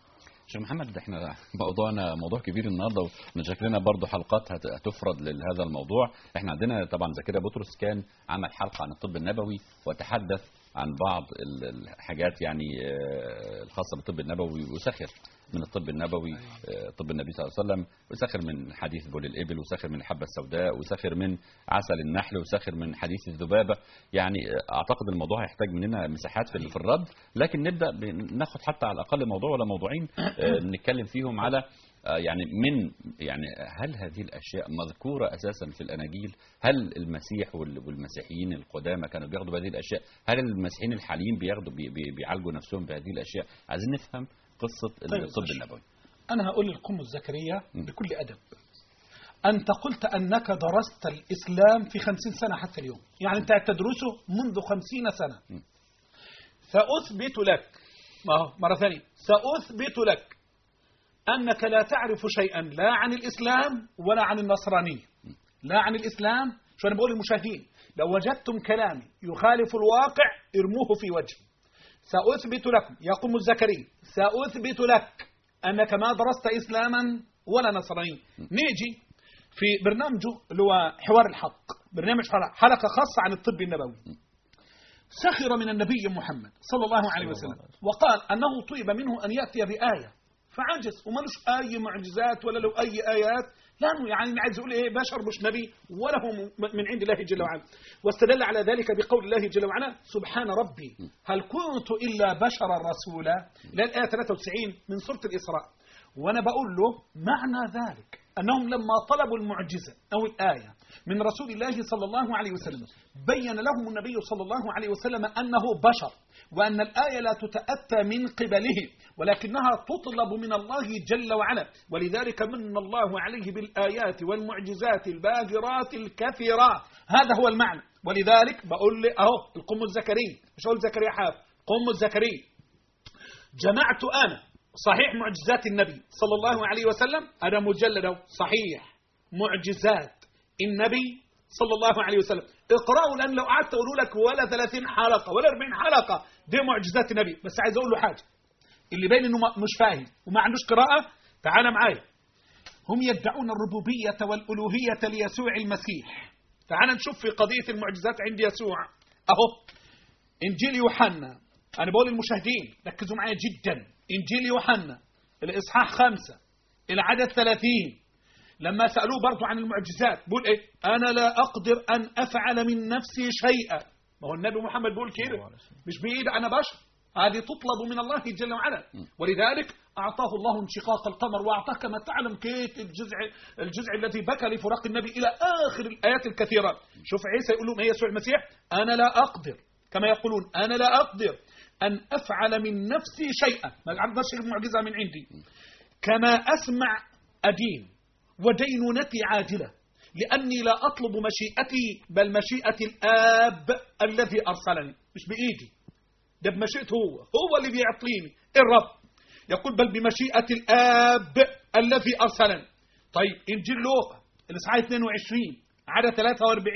شيخ محمد احنا موضوعنا موضوع كبير النهارده ومن شكلنا برضو حلقات هت- هتفرد لهذا الموضوع احنا عندنا طبعا زكريا بطرس كان عمل حلقه عن الطب النبوي وتحدث عن بعض ال- الحاجات يعني آه، الخاصه بالطب النبوي وسخر من الطب النبوي آه، طب النبي صلى الله عليه وسلم وسخر من حديث بول الابل وسخر من الحبه السوداء وسخر من عسل النحل وسخر من حديث الذبابه يعني آه، اعتقد الموضوع هيحتاج مننا مساحات في في الرد لكن نبدا ب- ناخد حتى على الاقل موضوع ولا موضوعين آه، نتكلم فيهم على آه، يعني من يعني هل هذه الاشياء مذكوره اساسا في الاناجيل؟ هل المسيح وال- والمسيحيين القدامى كانوا بياخدوا بهذه الاشياء؟ هل المسيحيين الحاليين بياخدوا بي- بي- بيعالجوا نفسهم بهذه الاشياء؟ عايزين نفهم قصه طيب، الطب ماشي. النبوي. أنا هقول للقمص زكريا بكل أدب أنت قلت أنك درست الإسلام في خمسين سنة حتى اليوم يعني أنت تدرسه منذ خمسين سنة م. سأثبت لك ما هو مرة ثانية سأثبت لك أنك لا تعرف شيئا لا عن الإسلام ولا عن النصرانية لا عن الإسلام شو أنا بقول للمشاهدين لو وجدتم كلامي يخالف الواقع ارموه في وجهي سأثبت لكم يقوم الزكري سأثبت لك أنك ما درست إسلاما ولا نصرانية نيجي في برنامجه اللي هو حوار الحق برنامج حلقة- حلقة خاصة عن الطب النبوي سخر من النبي محمد صلى الله عليه وسلم وقال أنه طيب منه أن يأتي بآية فعجز ومالوش أي معجزات ولا له أي آيات لأنه يعني عايز يقول إيه بشر مش نبي ولا هو م- من عند الله جل وعلا واستدل على ذلك بقول الله جل وعلا سبحان ربي هل كنت إلا بشرا رسولا إلى الآية 93 من سورة الإسراء وأنا بقول له معنى ذلك أنهم لما طلبوا المعجزة أو الآية من رسول الله صلى الله عليه وسلم بين لهم النبي صلى الله عليه وسلم أنه بشر وأن الآية لا تتأتى من قبله ولكنها تطلب من الله جل وعلا ولذلك من الله عليه بالآيات والمعجزات الباهرات الكثيرات هذا هو المعنى ولذلك بقول لي أهو القم الزكري مش أقول زكريا حاف قم الزكري جمعت أنا صحيح معجزات النبي صلى الله عليه وسلم أنا مجلد صحيح معجزات النبي صلى الله عليه وسلم اقرأوا لأن لو قعدت أقول لك ولا 30 حلقة ولا 40 حلقة دي معجزات النبي بس عايز أقول له حاجة اللي باين إنه ما- مش فاهم وما عندوش قراءة تعال معايا هم يدعون الربوبية والألوهية ليسوع المسيح تعال نشوف في قضية المعجزات عند يسوع أهو إنجيل يوحنا أنا بقول للمشاهدين ركزوا معايا جدا إنجيل يوحنا الإصحاح خمسة العدد ثلاثين لما سألوه برضو عن المعجزات بيقول إيه أنا لا أقدر أن أفعل من نفسي شيئا ما هو النبي محمد بيقول كده مش بإيد أنا بشر هذه تطلب من الله جل وعلا ولذلك أعطاه الله انشقاق القمر وأعطاه كما تعلم كيت الجزع الجزع الذي بكى لفراق النبي إلى آخر الآيات الكثيرة شوف عيسى يقول لهم إيه يسوع المسيح أنا لا أقدر كما يقولون أنا لا أقدر أن أفعل من نفسي شيئا ما عندناش المعجزة من عندي كما أسمع أدين ودينونتي عاجلة لأني لا أطلب مشيئتي بل مشيئة الآب الذي أرسلني مش بإيدي ده بمشيئته هو هو اللي بيعطيني الرب يقول بل بمشيئة الآب الذي أرسلني طيب إنجيل لوقا الإصحاح 22 عدد 43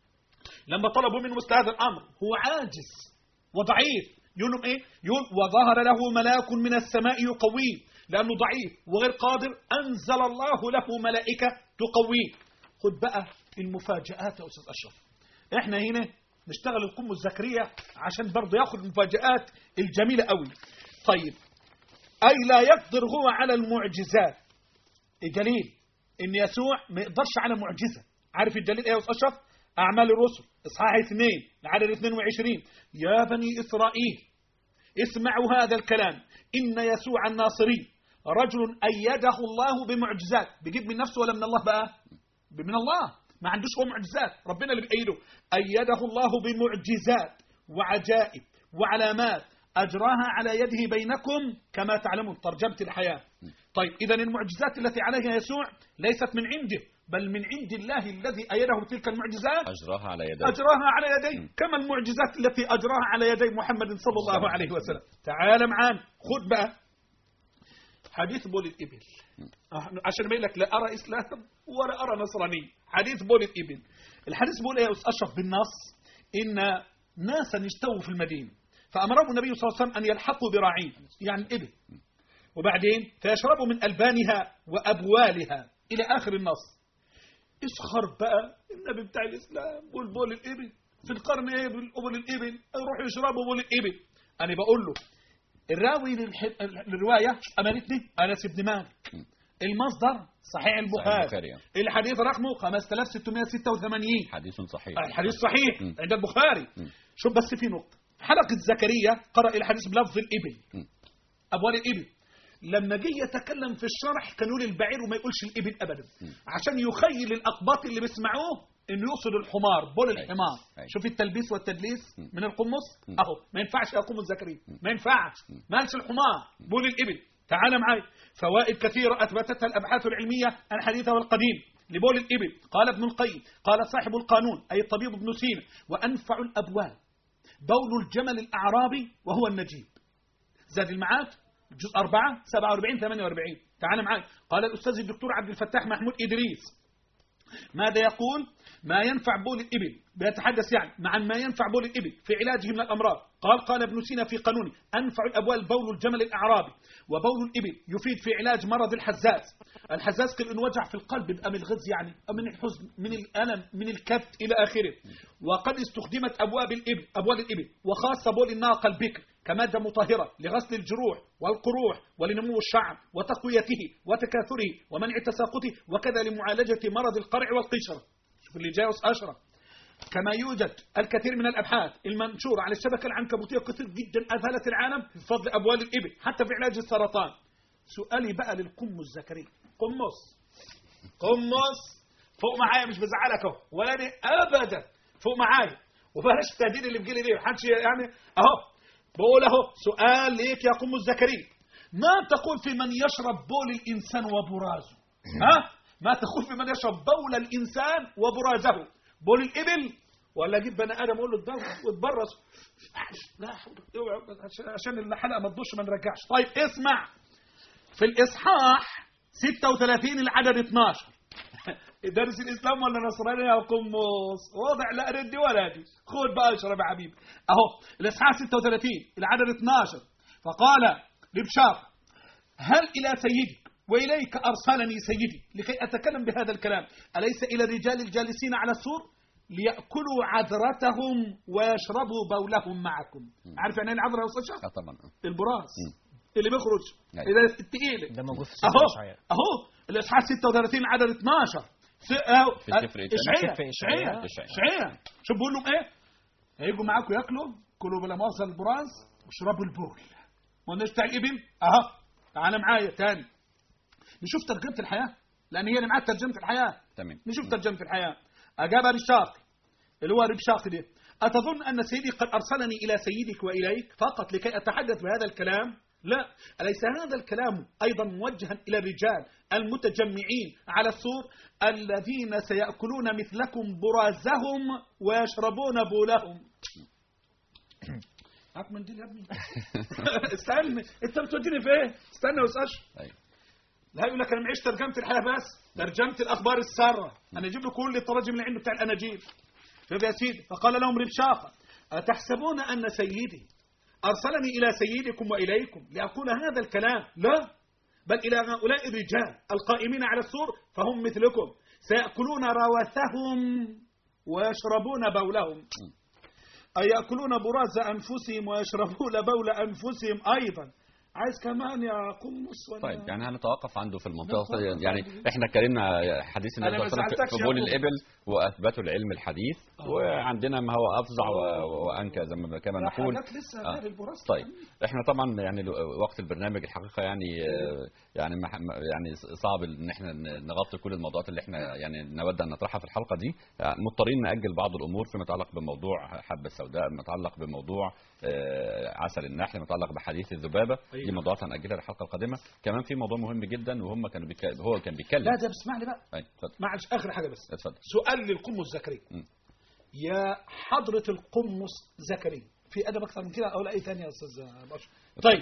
لما طلبوا منه مثل هذا الأمر هو عاجز وضعيف يقول لهم إيه يقول وظهر له ملاك من السماء يقويه لأنه ضعيف وغير قادر أنزل الله له ملائكة تقويه خد بقى المفاجآت يا أستاذ أشرف إحنا هنا نشتغل القم الزكرية عشان برضه ياخد المفاجآت الجميلة قوي طيب أي لا يقدر هو على المعجزات الدليل إن يسوع ما يقدرش على معجزة عارف الدليل إيه يا أستاذ أشرف أعمال الرسل إصحاح 2 العدد 22 يا بني إسرائيل اسمعوا هذا الكلام إن يسوع الناصري رجل أيده الله بمعجزات بيجيب من نفسه ولا من الله بقى من الله ما عندوش هو معجزات ربنا اللي بيأيده أيده الله بمعجزات وعجائب وعلامات أجراها على يده بينكم كما تعلمون ترجمة الحياة طيب إذا المعجزات التي عليها يسوع ليست من عنده بل من عند الله الذي أيده بتلك المعجزات أجراها على يديه أجراها على يديه كما المعجزات التي أجراها على يدي محمد صلى الله عليه وسلم تعال معانا خد بقى حديث بول الإبل آه، عشان أبين لك لا أرى إسلام ولا أرى نصراني حديث بول الإبل الحديث بيقول إيه يا أستاذ أشرف بالنص إن ناسا اشتووا في المدينة فأمرهم النبي صلى الله عليه وسلم أن يلحقوا براعين يعني الإبل وبعدين فيشربوا من ألبانها وأبوالها إلى آخر النص اسخر بقى النبي بتاع الإسلام والبول الإبل في القرن إيه بالأبل الإبل يروحوا يشربوا بول الإبل أنا بقول له الراوي للح- للرواية أمانتني أنس بن مالك المصدر صحيح البخاري البخاري. الحديث رقمه 5686 حديث صحيح الحديث صحيح م. عند البخاري م. شوف بس في نقطة حلقة زكريا قرأ الحديث بلفظ الإبل م. أبوال الإبل لما جه يتكلم في الشرح كان يقول البعير وما يقولش الإبل أبدا عشان يخيل الأقباط اللي بيسمعوه إنه يقصد الحمار بول أي. الحمار أي. شوف التلبيس والتدليس م. من القمص م. أهو ما ينفعش يقوم الزكريا ما ينفعش ما قالش الحمار بول الإبل تعال معي فوائد كثيرة أثبتتها الأبحاث العلمية الحديثة والقديم لبول الإبل قال ابن القيم قال صاحب القانون أي الطبيب ابن سينا وأنفع الأبوال بول الجمل الأعرابي وهو النجيب زاد المعاد جزء 4 47 48 تعال معي قال الأستاذ الدكتور عبد الفتاح محمود إدريس ماذا يقول ما ينفع بول الإبل بيتحدث يعني مع ما ينفع بول الإبل في علاجه من الأمراض قال قال ابن سينا في قانونه أنفع الأبوال بول الجمل الأعرابي وبول الإبل يفيد في علاج مرض الحزاز الحزاز كل إنه وجع في القلب بيبقى من الغز يعني أو من الحزن من الألم من الكبت إلى آخره وقد استخدمت أبواب الإبل أبوال الإبل وخاصة بول الناقة البكر كمادة مطهرة لغسل الجروح والقروح ولنمو الشعر وتقويته وتكاثره ومنع تساقطه وكذا لمعالجة مرض القرع والقشرة شوف اللي جاي أشرة كما يوجد الكثير من الأبحاث المنشورة على الشبكة العنكبوتية كثير جدا أذهلت العالم بفضل أبوال الإبل حتى في علاج السرطان سؤالي بقى للقمص زكريا قمص قمص فوق معايا مش بزعلك اهو ولا أنا ابدا فوق معايا وبلاش التهديد اللي بيجي لي ليه محدش يعني اهو بقول اهو سؤال ليك يا قمص زكريا ما تقول في من يشرب بول الانسان وبرازه ها ما تقول في من يشرب بول الانسان وبرازه بول الابل ولا اجيب بني ادم اقول له اتبرز واتبرز لا حول اوعى عشان الحلقه ما تضوش ما نرجعش طيب اسمع في الإصحاح 36 العدد 12 درس الإسلام ولا نصراني يا قمص واضح لا ردي ولا دي خد بقى اشرب يا حبيبي أهو الإصحاح 36 العدد 12 فقال لبشار هل إلى سيدك وإليك أرسلني سيدي لكي أتكلم بهذا الكلام أليس إلى الرجال الجالسين على السور ليأكلوا عذرتهم ويشربوا بولهم معكم عارف يعني ايه العذرة يا أستاذ شرف؟ آه طبعا البراز اللي بيخرج أيوة. إذا التقيل ده موجود في سفر اهو إشعياء. اهو الاصحاح 36 عدد 12 س- اهو في سفر إيه تاني؟ اشعياء سفر اشعياء إشعياء. اشعياء شوف بيقول لهم ايه هيجوا معاكم ياكلوا كلوا بلا مؤاخذه البراز واشربوا البول ما قلناش بتاع الابل اهو تعالى معايا تاني نشوف ترجمه الحياه لان هي اللي معاك ترجمه الحياه تمام نشوف ترجمة الحياة أجاب رشاق اللي هو ربشاق ده أتظن أن سيدي قد أرسلني إلى سيدك وإليك فقط لكي أتحدث بهذا الكلام لا أليس هذا الكلام أيضا موجها إلى الرجال المتجمعين على السور الذين سيأكلون مثلكم برازهم ويشربون بولهم هات منديل يا ابني استنى انت بتوديني في ايه استنى يا استاذ أشرف. أيوة. لا يقول لك انا معيش ترجمه الحياه بس ترجمه الاخبار الساره انا اجيب له كل التراجم اللي عنده بتاع الاناجيل شوف يا سيدي فقال لهم ربشاقه اتحسبون ان سيدي ارسلني الى سيدكم واليكم لاقول هذا الكلام لا بل الى هؤلاء الرجال القائمين على السور فهم مثلكم سياكلون روثهم ويشربون بولهم أي يأكلون براز أنفسهم ويشربون بول أنفسهم أيضا عايز كمان يا قمص ولا طيب يعني هنتوقف عنده في المنطقه نتوقف يعني عنده. احنا اتكلمنا حديث النبي أنا صلى الله عليه ما وسلم زعلتكش في يا بول أبو. الابل واثبتوا العلم الحديث آه. وعندنا ما هو افظع و- وانكى زي ما كما لا نقول حاجات لسه آه. غير البراز طيب احنا طبعا يعني لو- وقت البرنامج الحقيقه يعني آه، يعني ما- ما- يعني صعب ان احنا ن- نغطي كل الموضوعات اللي احنا يعني نود ان نطرحها في الحلقه دي يعني مضطرين ناجل بعض الامور فيما يتعلق بموضوع حبه السوداء فيما يتعلق بموضوع آه، عسل النحل فيما يتعلق بحديث الذبابه دي أيوة. موضوعات هنأجلها للحلقه القادمه كمان في موضوع مهم جدا وهم كانوا بيك... هو كان بيتكلم لا ده بسمع لي بقى أي، اتفضل معلش آخر حاجة بس اتفضل سؤال للقمص زكريا م. يا حضرة القمص زكريا في أدب أكثر من كده أو لا أي تاني يا أستاذ أبو أشرف طيب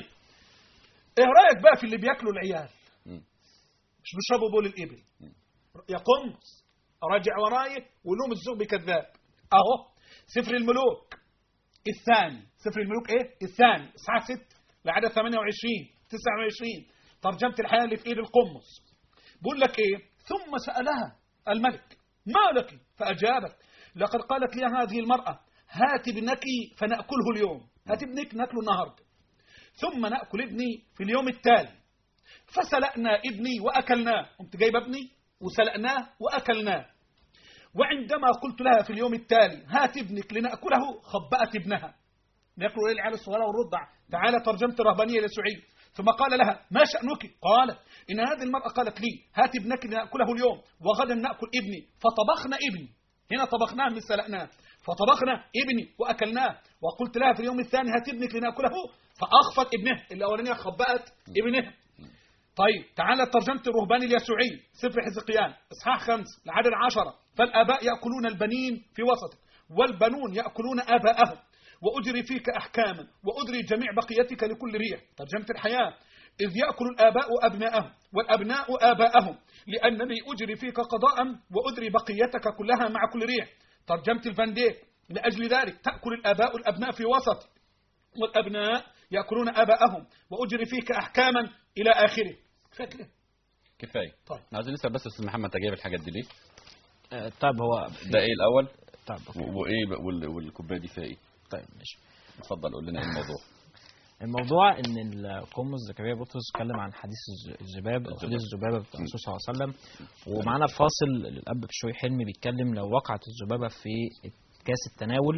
إيه رأيك بقى في اللي بياكلوا العيال م. مش بيشربوا بول الإبل يا قمص راجع وراي ولوم الزوج بكذاب أهو سفر الملوك الثاني سفر الملوك إيه الثاني إصحاح 6 لعدد 28 29 ترجمة الحياة اللي في إيد القمص بقول لك ايه ثم سألها الملك ما لك فأجابت لقد قالت لي هذه المرأة هات ابنك فنأكله اليوم هات ابنك نأكله النهاردة ثم نأكل ابني في اليوم التالي فسلقنا ابني وأكلناه قمت جايب ابني وسلقناه وأكلناه وعندما قلت لها في اليوم التالي هات ابنك لنأكله خبأت ابنها ناكلوا ايه العيال الصغيره والرضع تعالى ترجمت الرهبانيه لسعيد ثم قال لها ما شأنك قالت إن هذه المرأة قالت لي هات ابنك لنأكله اليوم وغدا نأكل ابني فطبخنا ابني هنا طبخناه من سلقناه فطبخنا ابني وأكلناه وقلت لها في اليوم الثاني هات ابنك لنأكله فأخفت ابنه الأولانية خبأت ابنه طيب تعالى ترجمة الرهبان اليسوعي سفر حزقيان إصحاح خمس العدد عشرة فالآباء يأكلون البنين في وسطك والبنون يأكلون آباءهم وأجري فيك أحكاما وأجري جميع بقيتك لكل ريح ترجمة الحياة إذ يأكل الآباء أبناءهم والأبناء آباءهم لأنني أجري فيك قضاء وأجري بقيتك كلها مع كل ريح ترجمة الفانديك لأجل ذلك تأكل الآباء الأبناء في وسط والأبناء يأكلون آباءهم وأجري فيك أحكاما إلى آخره كفاية كده كفايه طيب. عايزين نسال بس استاذ محمد انت جايب الحاجات دي ليه؟ آه، طيب هو ده ايه الاول؟ طيب أوكي. و- وايه بقى- وال- والكوبايه دي فيها ايه؟ طيب ماشي اتفضل قول لنا ايه الموضوع الموضوع ان القمص زكريا بطرس اتكلم عن حديث الز- الذباب او حديث الذبابه بتاع الرسول صلى الله عليه وسلم ومعانا فاصل الاب بشوي حلمي بيتكلم لو وقعت الذبابه في كاس التناول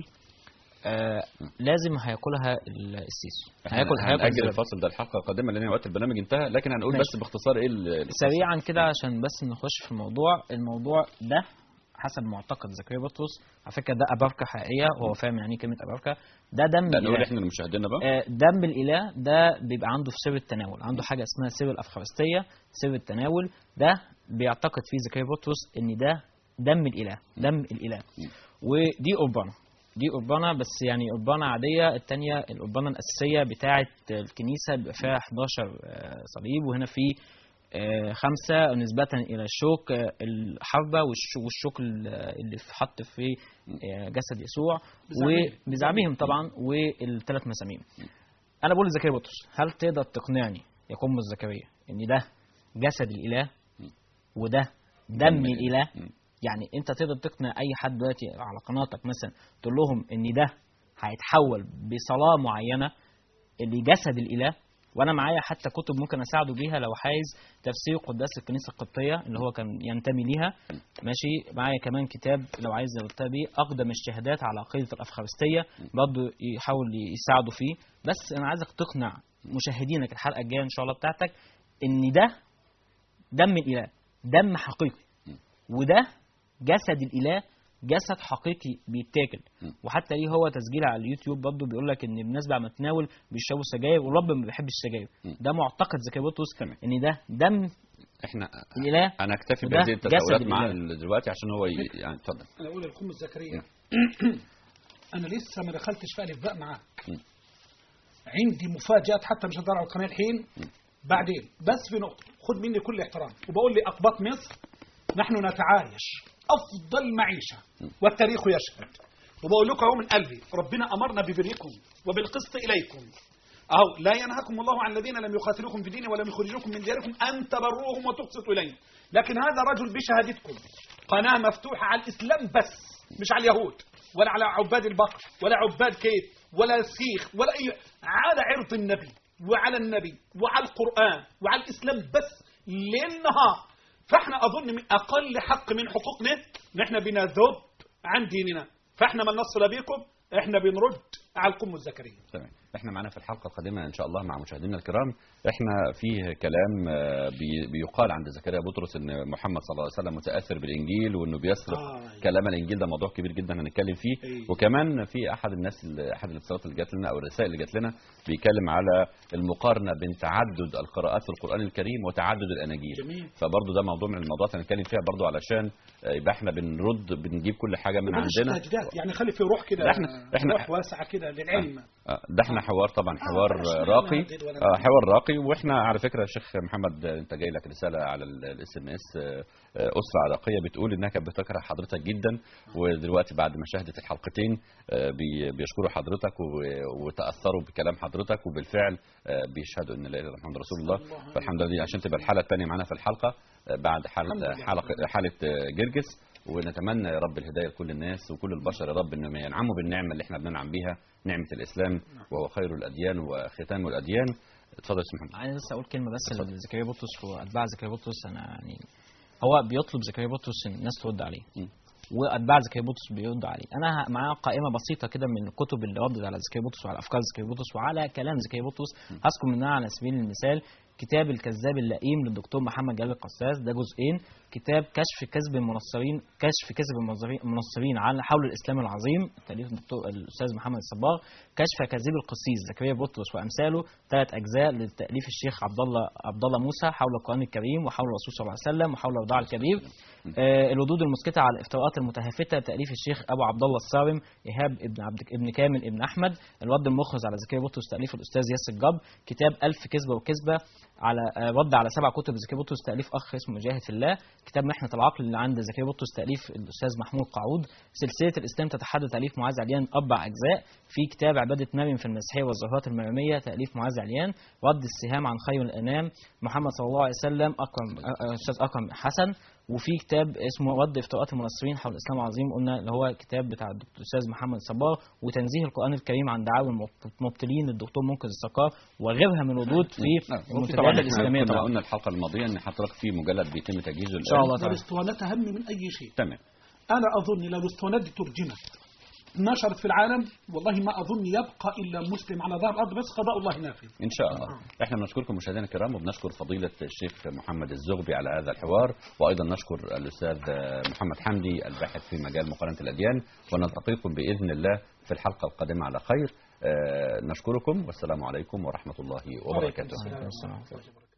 آه لازم هياكلها ال- السيسي احنا هياكل هياكل هنأجل الذبابة. الفصل ده الحلقه القادمه لان وقت البرنامج انتهى لكن هنقول ماشي. بس باختصار ايه ال- ال- سريعا كده عشان بس نخش في الموضوع الموضوع ده حسب معتقد زكريا بطرس على فكره ده اباركه حقيقيه وهو فاهم يعني ايه كلمه اباركه ده دم لا نقول الإله. احنا لمشاهدينا بقى آه، دم الاله ده بيبقى عنده في سر التناول عنده حاجه اسمها سر الافخارستيه سر التناول ده بيعتقد فيه زكريا بطرس ان ده دم الاله دم الاله ودي قربانه دي قربانه بس يعني قربانه عاديه الثانيه القربانه الاساسيه بتاعه الكنيسه بيبقى فيها 11 آه، صليب وهنا في آه، خمسة نسبة إلى الشوك آه، الحربة والش- والشوك ال- اللي في- حط في آه، جسد يسوع بزعمهم. وبزعمهم طبعا والثلاث مسامير انا بقول لزكريا بطرس هل تقدر تقنعني يا قم زكريا ان ده جسد الاله وده دم الاله يعني انت تقدر تقنع اي حد دلوقتي على قناتك مثلا تقول لهم ان ده هيتحول بصلاه معينه لجسد الاله وانا معايا حتى كتب ممكن اساعده بيها لو عايز تفسير قداس الكنيسه القبطيه اللي هو كان ينتمي ليها ماشي معايا كمان كتاب لو عايز نرتبي بيه اقدم الشهادات على عقيده الافخارستيه برضه يحاول يساعده فيه بس انا عايزك تقنع مشاهدينك الحلقه الجايه ان شاء الله بتاعتك ان ده دم الاله دم حقيقي وده جسد الاله جسد حقيقي بيتاكل وحتى ليه هو تسجيل على اليوتيوب برضه بيقول لك ان الناس بعد ما تناول بيشربوا سجاير والرب ما بيحبش السجاير ده معتقد زكريا بطرس ان ده دم احنا الاله انا اكتفي وده بهذه التساؤلات جسد معاه الإله. دلوقتي عشان هو ي... يعني اتفضل انا اقول للقم الزكريا انا لسه ما دخلتش في الف باء معاك عندي مفاجات حتى مش هقدر على القناه الحين بعدين بس في نقطه خد مني كل احترام وبقول لي اقباط مصر نحن نتعايش افضل معيشه والتاريخ يشهد وبقول لكم اهو من قلبي ربنا امرنا ببركم وبالقسط اليكم اهو لا ينهاكم الله عن الذين لم يقاتلوكم في دينه ولم يخرجوكم من دياركم ان تبروهم وتقسطوا اليهم لكن هذا رجل بشهادتكم قناه مفتوحه على الاسلام بس مش على اليهود ولا على عباد البقر ولا عباد كيت ولا سيخ ولا اي على عرض النبي وعلى النبي وعلى القران وعلى الاسلام بس ليل نهار فاحنا اظن من اقل حق من حقوقنا ان احنا بنذب عن ديننا فاحنا ما نصل بيكم احنا بنرد على القم الزكريا تمام احنا معانا في الحلقه القادمه ان شاء الله مع مشاهدينا الكرام احنا فيه كلام آه، بي- بيقال عند زكريا بطرس ان محمد صلى الله عليه وسلم متاثر بالانجيل وانه بيسرق آه. كلام الانجيل ده موضوع كبير جدا هنتكلم فيه أيوة. وكمان في احد الناس اللي- احد الاتصالات اللي جات لنا او الرسائل اللي جات لنا بيتكلم على المقارنه بين تعدد القراءات في القران الكريم وتعدد الاناجيل جميل. فبرضه ده موضوع من الموضوعات اللي هنتكلم فيها برضه علشان آه، يبقى احنا بنرد بنجيب كل حاجه من وبلاش عندنا تهديدات يعني خلي في روح كده ده احنا- احنا- روح واسعه كده للعلم آه، ده احنا حوار طبعا حوار بلاش آه، نعمل راقي نهدد ولا آه، حوار راقي واحنا على فكره يا شيخ محمد آه، انت جاي لك رساله على الاس ام اس اسره عراقيه بتقول انها كانت بتكره حضرتك جدا ودلوقتي بعد ما شاهدت الحلقتين آه، بي- بيشكروا حضرتك و- وتاثروا بكلام حضرتك وبالفعل آه، بيشهدوا ان لا اله الا الله محمد رسول الله فالحمد لله عشان تبقى الحاله الثانيه معانا في الحلقه آه، بعد حاله الحمد لله. حلقه حاله آه، جرجس ونتمنى يا رب الهدايه لكل الناس وكل البشر يا رب انهم ينعموا بالنعمه اللي احنا بننعم بيها نعمه الاسلام وهو خير الاديان وختام الاديان اتفضل يا استاذ محمد عايز بس اقول كلمه بس لزكريا بطرس واتباع زكريا بطرس انا يعني هو بيطلب زكريا بطرس ان الناس ترد عليه واتباع زكريا بطرس بيرد عليه انا ه- معايا قائمه بسيطه كده من الكتب اللي ردت على زكريا بطرس وعلى افكار زكريا بطرس وعلى كلام زكريا بطرس هذكر منها على سبيل المثال كتاب الكذاب اللئيم للدكتور محمد جلال القساس ده جزئين كتاب كشف كذب المنصرين كشف كذب المنظرين- المنصرين عن حول الاسلام العظيم تاليف الدكتور الاستاذ محمد الصباغ كشف كذب القسيس زكريا بطرس وامثاله ثلاث اجزاء لتاليف الشيخ عبد الله عبد الله موسى حول القران الكريم وحول الرسول صلى الله عليه وسلم وحول الوداع الكبير آه، الردود المسكته على الافتراءات المتهافته تاليف الشيخ ابو عبد الله الصارم ايهاب ابن عبد ابن كامل ابن احمد الرد المخرج على زكريا بطرس تاليف الاستاذ ياسر جب كتاب ألف كذبه وكذبه على آه، رد على سبع كتب زكريا بطرس تاليف اخ اسمه مجاهد في الله كتاب محنه العقل اللي عند زكريا بطرس تاليف الاستاذ محمود قعود سلسله الاسلام تتحدى تاليف معاذ عليان اربع اجزاء في كتاب عباده مريم في المسيحيه والظاهرات المريميه تاليف معاذ عليان رد السهام عن خير الانام محمد صلى الله عليه وسلم اكرم آه، آه، استاذ اكرم حسن وفي كتاب اسمه رد افتراءات المنصرين حول الاسلام العظيم قلنا اللي هو كتاب بتاع الدكتور الاستاذ محمد صبار وتنزيه القران الكريم عن دعاوى المبطلين للدكتور منقذ الثقار وغيرها من ردود في نعم. وفي المنتديات طبعا الاسلاميه احنا كنا طبعا قلنا الحلقه الماضيه ان حضرتك في مجلد بيتم تجهيزه ان شاء الله تعالى الاسطوانات أهم من أي شيء تمام أنا أظن لو الاسطوانات دي ترجمت نشرت في العالم والله ما أظن يبقى إلا مسلم على ظهر الأرض بس قضاء الله نافذ ان شاء الله احنا بنشكركم مشاهدينا الكرام وبنشكر فضيله الشيخ محمد الزغبي على هذا الحوار وايضا نشكر الاستاذ محمد حمدي الباحث في مجال مقارنه الاديان ونلتقيكم باذن الله في الحلقه القادمه على خير آه، نشكركم والسلام عليكم ورحمه الله وبركاته السلام عليكم.